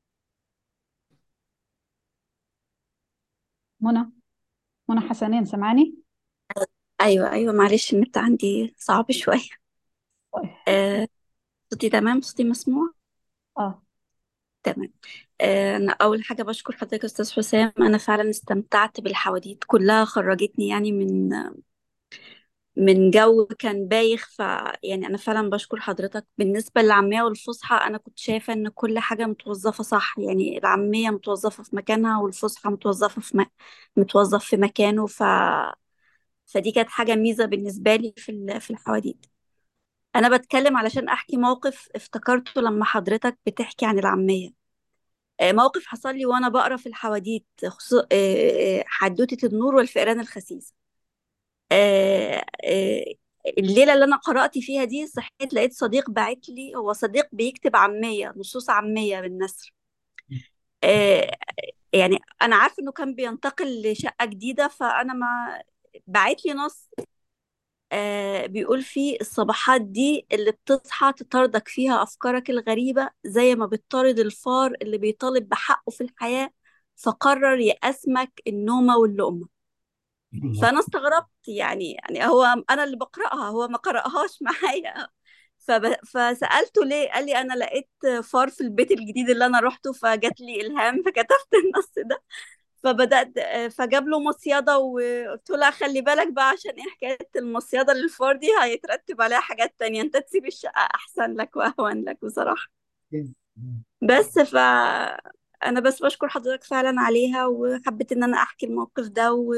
منى منى حسنين سمعاني؟ ايوه ايوه معلش النت عندي صعب شويه طيب آه صوتي تمام صوتي مسموع اه تمام آه انا اول حاجه بشكر حضرتك يا استاذ حسام انا فعلا استمتعت بالحواديت كلها خرجتني يعني من من جو كان بايخ ف يعني انا فعلا بشكر حضرتك بالنسبه للعاميه والفصحى انا كنت شايفه ان كل حاجه متوظفه صح يعني العاميه متوظفه في مكانها والفصحى متوظفه في م... متوظف في مكانه ف فدي كانت حاجه ميزه بالنسبه لي في ال... في الحواديت انا بتكلم علشان احكي موقف افتكرته لما حضرتك بتحكي عن العامية آه، موقف حصل لي وانا بقرا في الحواديت خصو- آه، آه، حدوتة النور والفئران الخسيس آه، آه، الليلة اللي انا قرأت فيها دي صحيت لقيت صديق باعت لي هو صديق بيكتب عامية نصوص عامية بالنثر آه، يعني انا عارفه انه كان بينتقل لشقة جديدة فانا ما باعت لي نص آه بيقول فيه الصباحات دي اللي بتصحى تطاردك فيها أفكارك الغريبة زي ما بتطارد الفار اللي بيطالب بحقه في الحياة فقرر يقسمك النومة واللقمة الله فأنا استغربت يعني يعني هو أنا اللي بقرأها هو ما قرأهاش معايا فب... فسألته ليه قال لي أنا لقيت فار في البيت الجديد اللي أنا روحته فجات لي إلهام فكتبت النص ده فبدأت فجاب له مصيدة وقلت له لا خلي بالك بقى عشان ايه حكاية المصيدة للفار دي هيترتب عليها حاجات تانية انت تسيب الشقة أحسن لك وأهون لك بصراحة بس ف أنا بس بشكر حضرتك فعلا عليها وحبيت إن أنا أحكي الموقف ده و...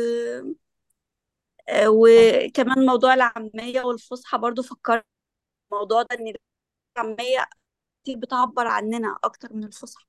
وكمان موضوع العامية والفصحى برضو فكرت الموضوع ده إن العامية كتير بتعبر عننا أكتر من الفصحى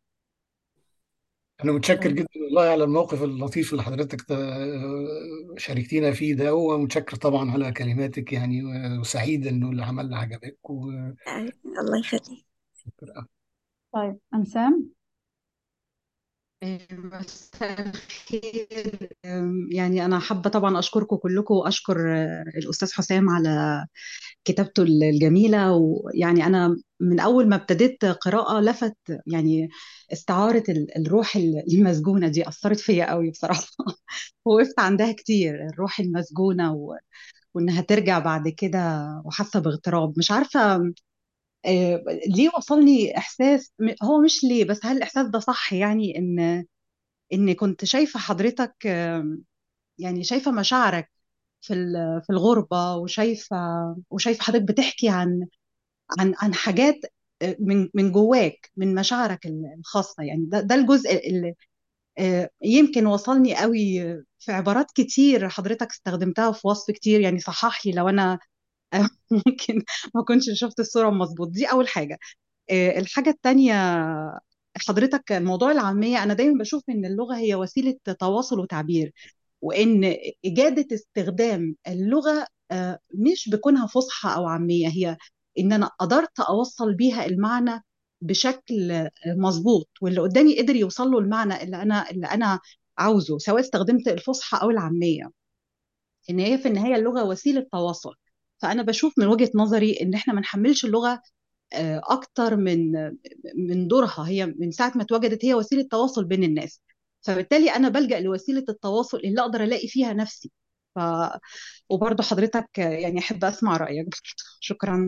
أنا متشكر جدا والله على الموقف اللطيف اللي حضرتك ت- شاركتينا فيه ده ومتشكر طبعا على كلماتك يعني وسعيد إنه العمل عجبك الله يخليك وشكرا طيب أنسام مساء الخير أم، يعني أنا حابة طبعا أشكركم كلكم وأشكر آه، الأستاذ حسام على كتابته الجميلة ويعني أنا من أول ما ابتديت قراءة لفت يعني استعارة ال- الروح المسجونة دي أثرت فيا قوي بصراحة وقفت عندها كتير الروح المسجونة و... وإنها ترجع بعد كده وحاسة باغتراب مش عارفة آه، ليه وصلني إحساس م- هو مش ليه بس هل الإحساس ده صح يعني إن إن كنت شايفة حضرتك آه، يعني شايفة مشاعرك في ال- في الغربة وشايفة وشايفة حضرتك بتحكي عن عن عن حاجات آه، من من جواك من مشاعرك الخاصة يعني ده ده الجزء اللي آه، يمكن وصلني قوي في عبارات كتير حضرتك استخدمتها في وصف كتير يعني صحح لي لو انا آه، ممكن ما كنتش شفت الصورة مظبوط دي أول حاجة آه، الحاجة التانية حضرتك موضوع العامية أنا دايما بشوف إن اللغة هي وسيلة تواصل وتعبير وإن إجادة استخدام اللغة آه، مش بكونها فصحى أو عامية هي إن أنا قدرت أوصل بيها المعنى بشكل آه، مظبوط واللي قدامي قدر يوصل له المعنى اللي أنا اللي أنا عاوزه سواء استخدمت الفصحى أو العامية ان هي في النهايه اللغه وسيله تواصل فانا بشوف من وجهه نظري ان احنا ما نحملش اللغه آه، اكتر من من دورها هي من ساعه ما اتوجدت هي وسيله تواصل بين الناس فبالتالي انا بلجأ لوسيله التواصل اللي اقدر الاقي فيها نفسي ف وبرضه حضرتك آه، يعني احب اسمع رايك برضه شكرا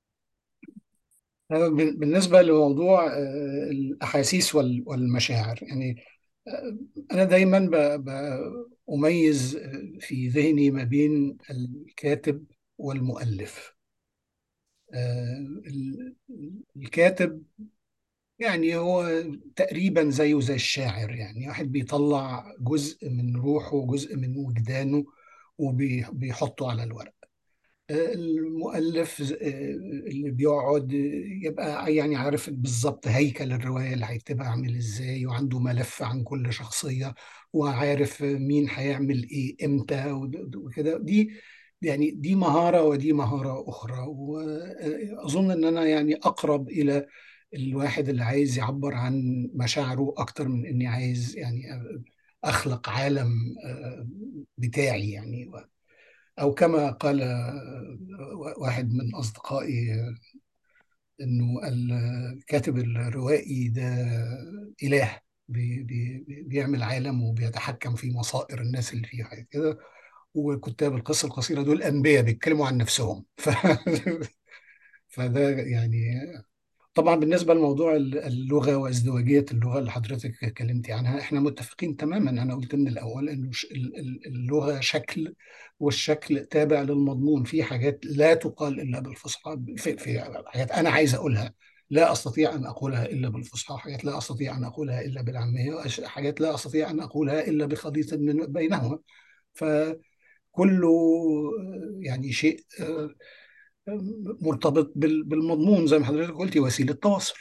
بالنسبة لموضوع آه، الأحاسيس وال- والمشاعر يعني آه، أنا دايما ب- ب- أميز آه، في ذهني ما بين الكاتب والمؤلف آه، ال- الكاتب يعني هو تقريبا زيه زي الشاعر يعني واحد بيطلع جزء من روحه جزء من وجدانه وبيحطه على الورق المؤلف آه، اللي بيقعد يبقى يعني عارف بالظبط هيكل الرواية اللي هيكتبها عامل ازاي وعنده ملف عن كل شخصية وعارف مين هيعمل ايه امتى ود- وكده دي يعني دي مهارة ودي مهارة أخرى وأظن إن أنا يعني أقرب إلى الواحد اللي عايز يعبر عن مشاعره أكتر من إني عايز يعني أخلق عالم آه، بتاعي يعني أو كما قال آه، واحد من أصدقائي آه، إنه الكاتب الروائي ده إله بي بي بيعمل عالم وبيتحكم في مصائر الناس اللي فيها كده وكتاب القصة القصيرة دول أنبياء بيتكلموا عن نفسهم ف... فده يعني طبعا بالنسبة لموضوع اللغة وازدواجية اللغة اللي حضرتك اتكلمتي عنها احنا متفقين تماما انا قلت من الاول انه ش- ال- ال- اللغة شكل والشكل تابع للمضمون في حاجات لا تقال الا بالفصحى في, في حاجات انا عايز اقولها لا استطيع ان اقولها الا بالفصحى حاجات لا استطيع ان اقولها الا بالعامية وأش- حاجات لا استطيع ان اقولها الا بخليط من بينهما فكله يعني شيء آه، مرتبط بال- بالمضمون زي ما حضرتك قلتي وسيلة تواصل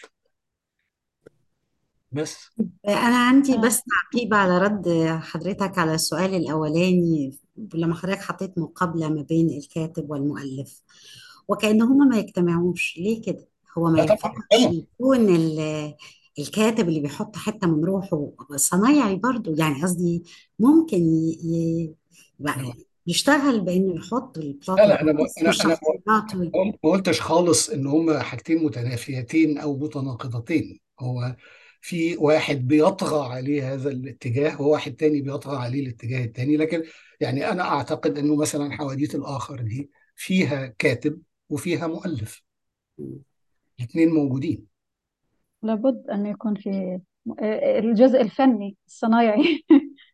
بس أنا عندي آه، بس تعقيب على رد حضرتك على السؤال الأولاني لما حضرتك حطيت مقابلة ما بين الكاتب والمؤلف وكأن هما ما يجتمعوش ليه كده؟ هو ما لا طبعا ينفعش طبعا يكون ال- الكاتب اللي بيحط حتة من روحه صنايعي برضو يعني قصدي ممكن ي... ي... يبقى يشتغل بأنه يحط البلوت لا لا انا ب- القصة انا انا والشخصيات وال... ما ما قلتش خالص ان هما حاجتين متنافيتين او متناقضتين هو في واحد بيطغى عليه هذا الاتجاه وواحد تاني بيطغى عليه الاتجاه التاني لكن يعني انا اعتقد انه مثلا حواديت الاخر دي فيها كاتب وفيها مؤلف الاثنين موجودين لابد أن يكون في آه، الجزء الفني الصنايعي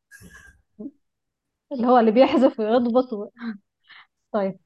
اللي هو اللي بيحذف ويضبط و... طيب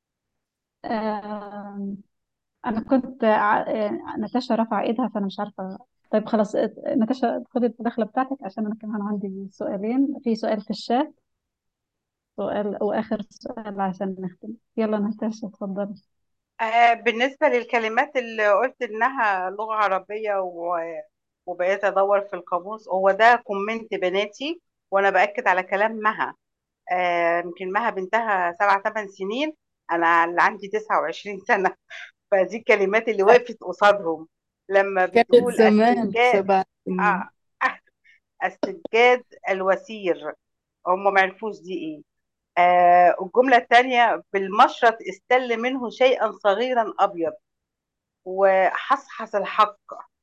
آم، أنا كنت ع- آه، نتاشا رفع إيدها فأنا مش عارفة طيب خلاص آه، نتاشا خدي الدخلة بتاعتك عشان أنا كمان عندي سؤالين في سؤال في الشات سؤال وآخر سؤال عشان نختم يلا نتاشا اتفضلي آه، بالنسبة للكلمات اللي قلت إنها لغة عربية و- وبقيت أدور في القاموس هو ده كومنت بناتي وأنا بأكد على كلام مها آه، يمكن مها بنتها سبع ثمان سنين أنا اللي عندي 29 سنة فدي الكلمات اللي وقفت قصادهم لما كانت بتقول زمان التركات سبع سنين آه السجاد الوسير هم ما عرفوش دي ايه آه الجملة الثانية بالمشرط استل منه شيئا صغيرا أبيض وحصحص الحق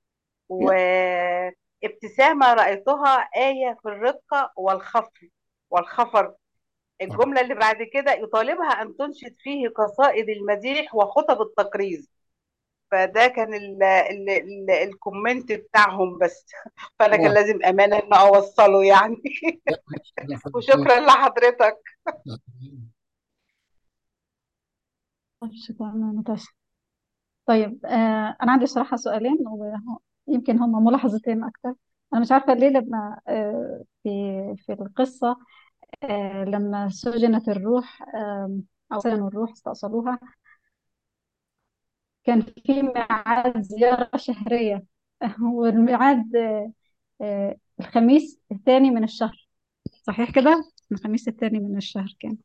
وابتسامة رأيتها آية في الرقة والخفر والخفر الجملة اللي بعد كده يطالبها أن تنشد فيه قصائد المديح وخطب التقريظ فده كان ال ال ال الكومنت بتاعهم بس فأنا كان آه. لازم أمانة إن أوصله يعني وشكرا لحضرتك شكرا نتاشا طيب آه أنا عندي صراحة سؤالين ويمكن هم ملاحظتين أكتر أنا مش عارفة ليه لما آه في في القصة آه لما سجنت الروح آه أو سجنوا الروح استأصلوها كان في ميعاد زيارة شهرية والميعاد آه آه الخميس الثاني من الشهر صحيح كده؟ الخميس الثاني من الشهر كان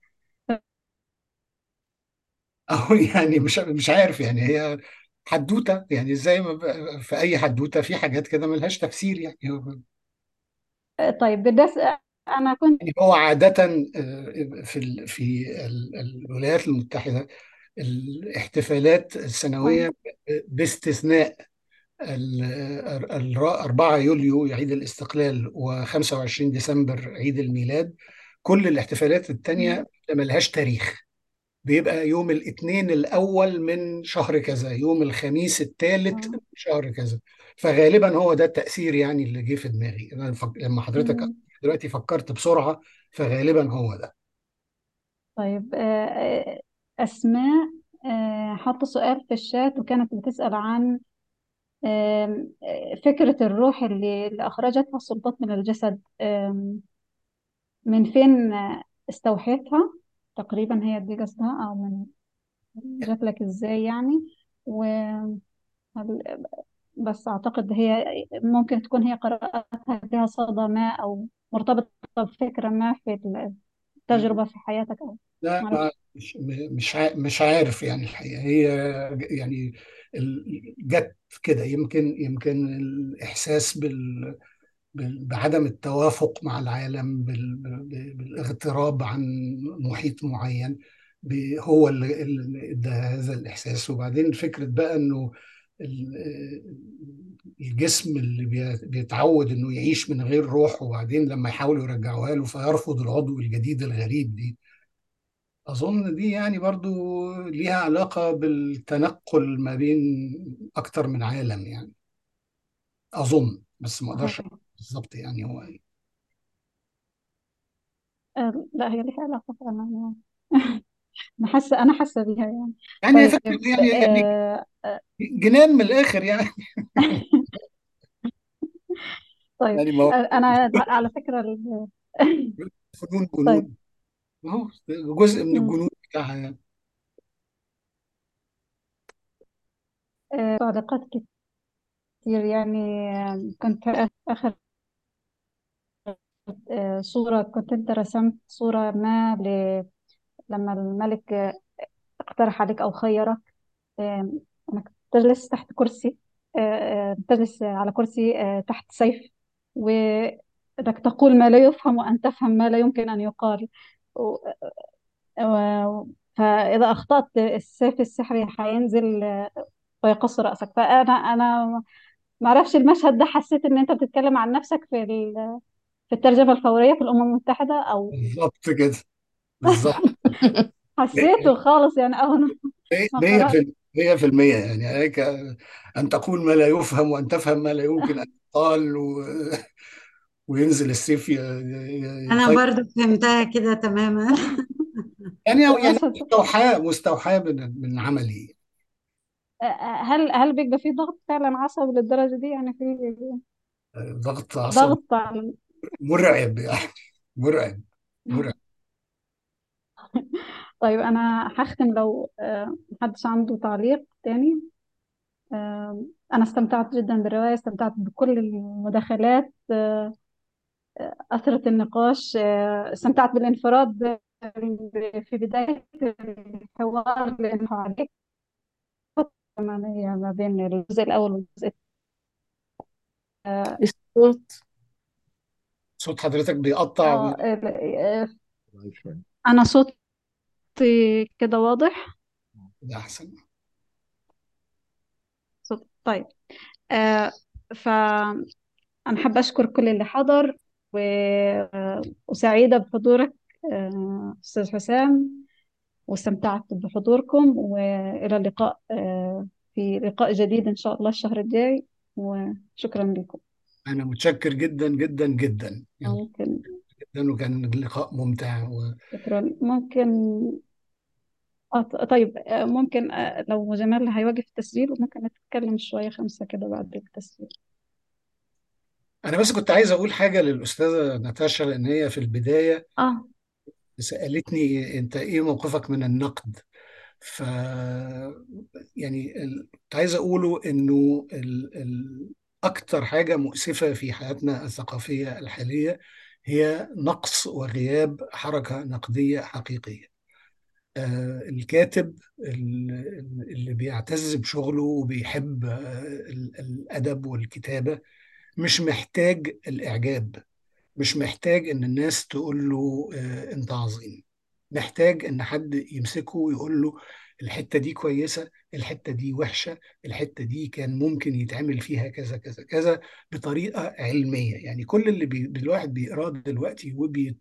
أو يعني مش مش عارف يعني هي حدوتة يعني زي ما ب- في أي حدوتة في حاجات كده ملهاش تفسير يعني آه طيب بالناس أنا كنت يعني هو عادة آه، في ال- في ال- الولايات المتحدة الاحتفالات آه السنوية باستثناء ال- ال- 4 يوليو عيد الاستقلال و25 ديسمبر عيد الميلاد كل الاحتفالات التانية ملهاش تاريخ بيبقى يوم الاثنين الأول من شهر كذا يوم الخميس الثالث آه من شهر كذا فغالبا هو ده التأثير يعني اللي جه في دماغي أنا فك... لما حضرتك مم. دلوقتي فكرت بسرعة فغالبا هو ده طيب آه، آه، أسماء آه، حاطة سؤال في الشات وكانت بتسأل عن آم، آه، فكرة الروح اللي اللي أخرجتها السلطات من الجسد آم، من فين آه، استوحيتها تقريبا هي دي قصدها أو من جات لك إزاي يعني و هل- بس أعتقد هي ممكن تكون هي قراءتها لها صدى ما أو مرتبطة بفكرة ما في التجربة في حياتك أو لا معرفش ما مش مش عا- مش عارف يعني الحقيقة هي يعني ال- جت كده يمكن يمكن الإحساس بال بال- بعدم التوافق مع العالم بال- بال- بالاغتراب عن محيط معين ب- هو اللي اللي ادى هذا الإحساس وبعدين فكرة بقى إنه ال- الجسم اللي بي- بيتعود إنه يعيش من غير روح وبعدين لما يحاولوا يرجعوها له فيرفض العضو الجديد الغريب دي أظن دي يعني برضو ليها علاقة بالتنقل ما بين أكتر من عالم يعني أظن بس ما أقدرش صحيح أقول بالظبط يعني هو إيه آه، لا هي ليها علاقة فعلا أنا حاسة أنا حاسة بيها يعني يعني هي طيب فكرة يعني يعني آه آه، جنان من الآخر يعني طيب يعني ما هو آه، أنا على فكرة ال- فنون طيب جنون ما هو جزء من م. الجنون بتاعها يعني آه، تعليقات كتير يعني آه، كنت آخر آه، صورة كنت أنت رسمت صورة ما ل... لما الملك آه، اقترح عليك أو خيرك آه، إنك تجلس تحت كرسي آه، آه، تجلس على كرسي آه، تحت سيف وإنك تقول ما لا يفهم وأن تفهم ما لا يمكن أن يقال و... و... فإذا أخطأت السيف السحري هينزل آه، ويقص رأسك فأنا أنا ما أعرفش المشهد ده حسيت إن أنت بتتكلم عن نفسك في ال... في الترجمة الفورية في الأمم المتحدة أو بالظبط كده بالظبط حسيته خالص يعني أول ما مية قرأت في مية في المية يعني عليك أن تقول ما لا يفهم وأن تفهم ما لا يمكن أن يقال و... وينزل السيف ي... ي- أنا يطير برضو فهمتها كده تماما يعني يعني المشهد مستوحاة مستوحاة من من عملي هل هل بيبقى في ضغط فعلا عصبي للدرجة دي يعني في ضغط عصبي ضغط على مرعب يعني مرعب مرعب طيب أنا هختم لو آه، محدش عنده تعليق تاني آه، أنا استمتعت جدا بالرواية استمتعت بكل المداخلات آه، أثرت النقاش آه، استمتعت بالانفراد ب- في بداية الحوار لأنه عليك ما بين الجزء الأول والجزء الصوت صوت حضرتك بيقطع اه و... ال- آه، ضعيف شوية انا صوتي كده واضح ده أحسن صوت طيب آه فأنا حابة أشكر كل اللي حضر و... آه، وسعيدة بحضورك آه، أستاذ حسام واستمتعت بحضوركم وإلى اللقاء آه، في لقاء جديد إن شاء الله الشهر الجاي وشكرا لكم أنا متشكر جدا جدا جدا يعني ممكن جدا وكان اللقاء ممتع و... شكرا ممكن آه ط- طيب آه، ممكن آه، لو جمال هيوقف التسجيل ممكن نتكلم شوية خمسة كده بعد التسجيل أنا بس كنت عايز أقول حاجة للأستاذة ناتاشا لأن هي في البداية اه سألتني أنت إيه موقفك من النقد ف يعني ال- كنت عايز أقوله إنه ال... ال... أكتر حاجة مؤسفة في حياتنا الثقافية الحالية هي نقص وغياب حركة نقدية حقيقية آه، الكاتب ال- اللي بيعتز بشغله وبيحب آه، ال- الأدب والكتابة مش محتاج الإعجاب مش محتاج إن الناس تقول له آه، أنت عظيم محتاج إن حد يمسكه ويقول له الحتة دي كويسة الحتة دي وحشة الحتة دي كان ممكن يتعمل فيها كذا كذا كذا بطريقة علمية يعني كل اللي بي الواحد بيقراه دلوقتي وبيت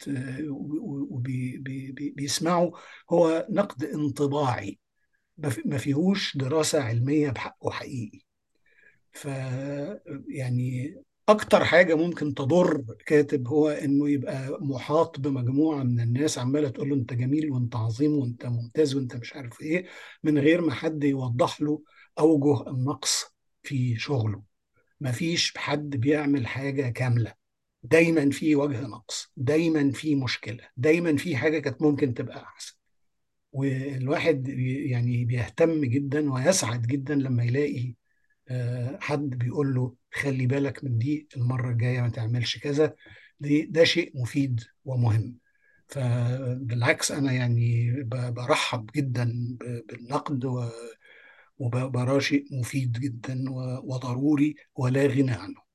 وبيسمعه هو نقد انطباعي ما في- ما فيهوش دراسة علمية بحقه حقيقي ف يعني اكتر حاجه ممكن تضر كاتب هو انه يبقى محاط بمجموعه من الناس عماله تقول له انت جميل وانت عظيم وانت ممتاز وانت مش عارف ايه من غير ما حد يوضح له اوجه النقص في شغله مفيش حد بيعمل حاجه كامله دايما في وجه نقص دايما في مشكله دايما في حاجه كانت ممكن تبقى احسن والواحد بي- يعني بيهتم جدا ويسعد جدا لما يلاقي آه، حد بيقول له خلي بالك من دي المرة الجاية ما تعملش كذا دي ده شيء مفيد ومهم فبالعكس أنا يعني ب- برحب جدا ب- بالنقد و- وبراه شيء مفيد جدا و- وضروري ولا غنى عنه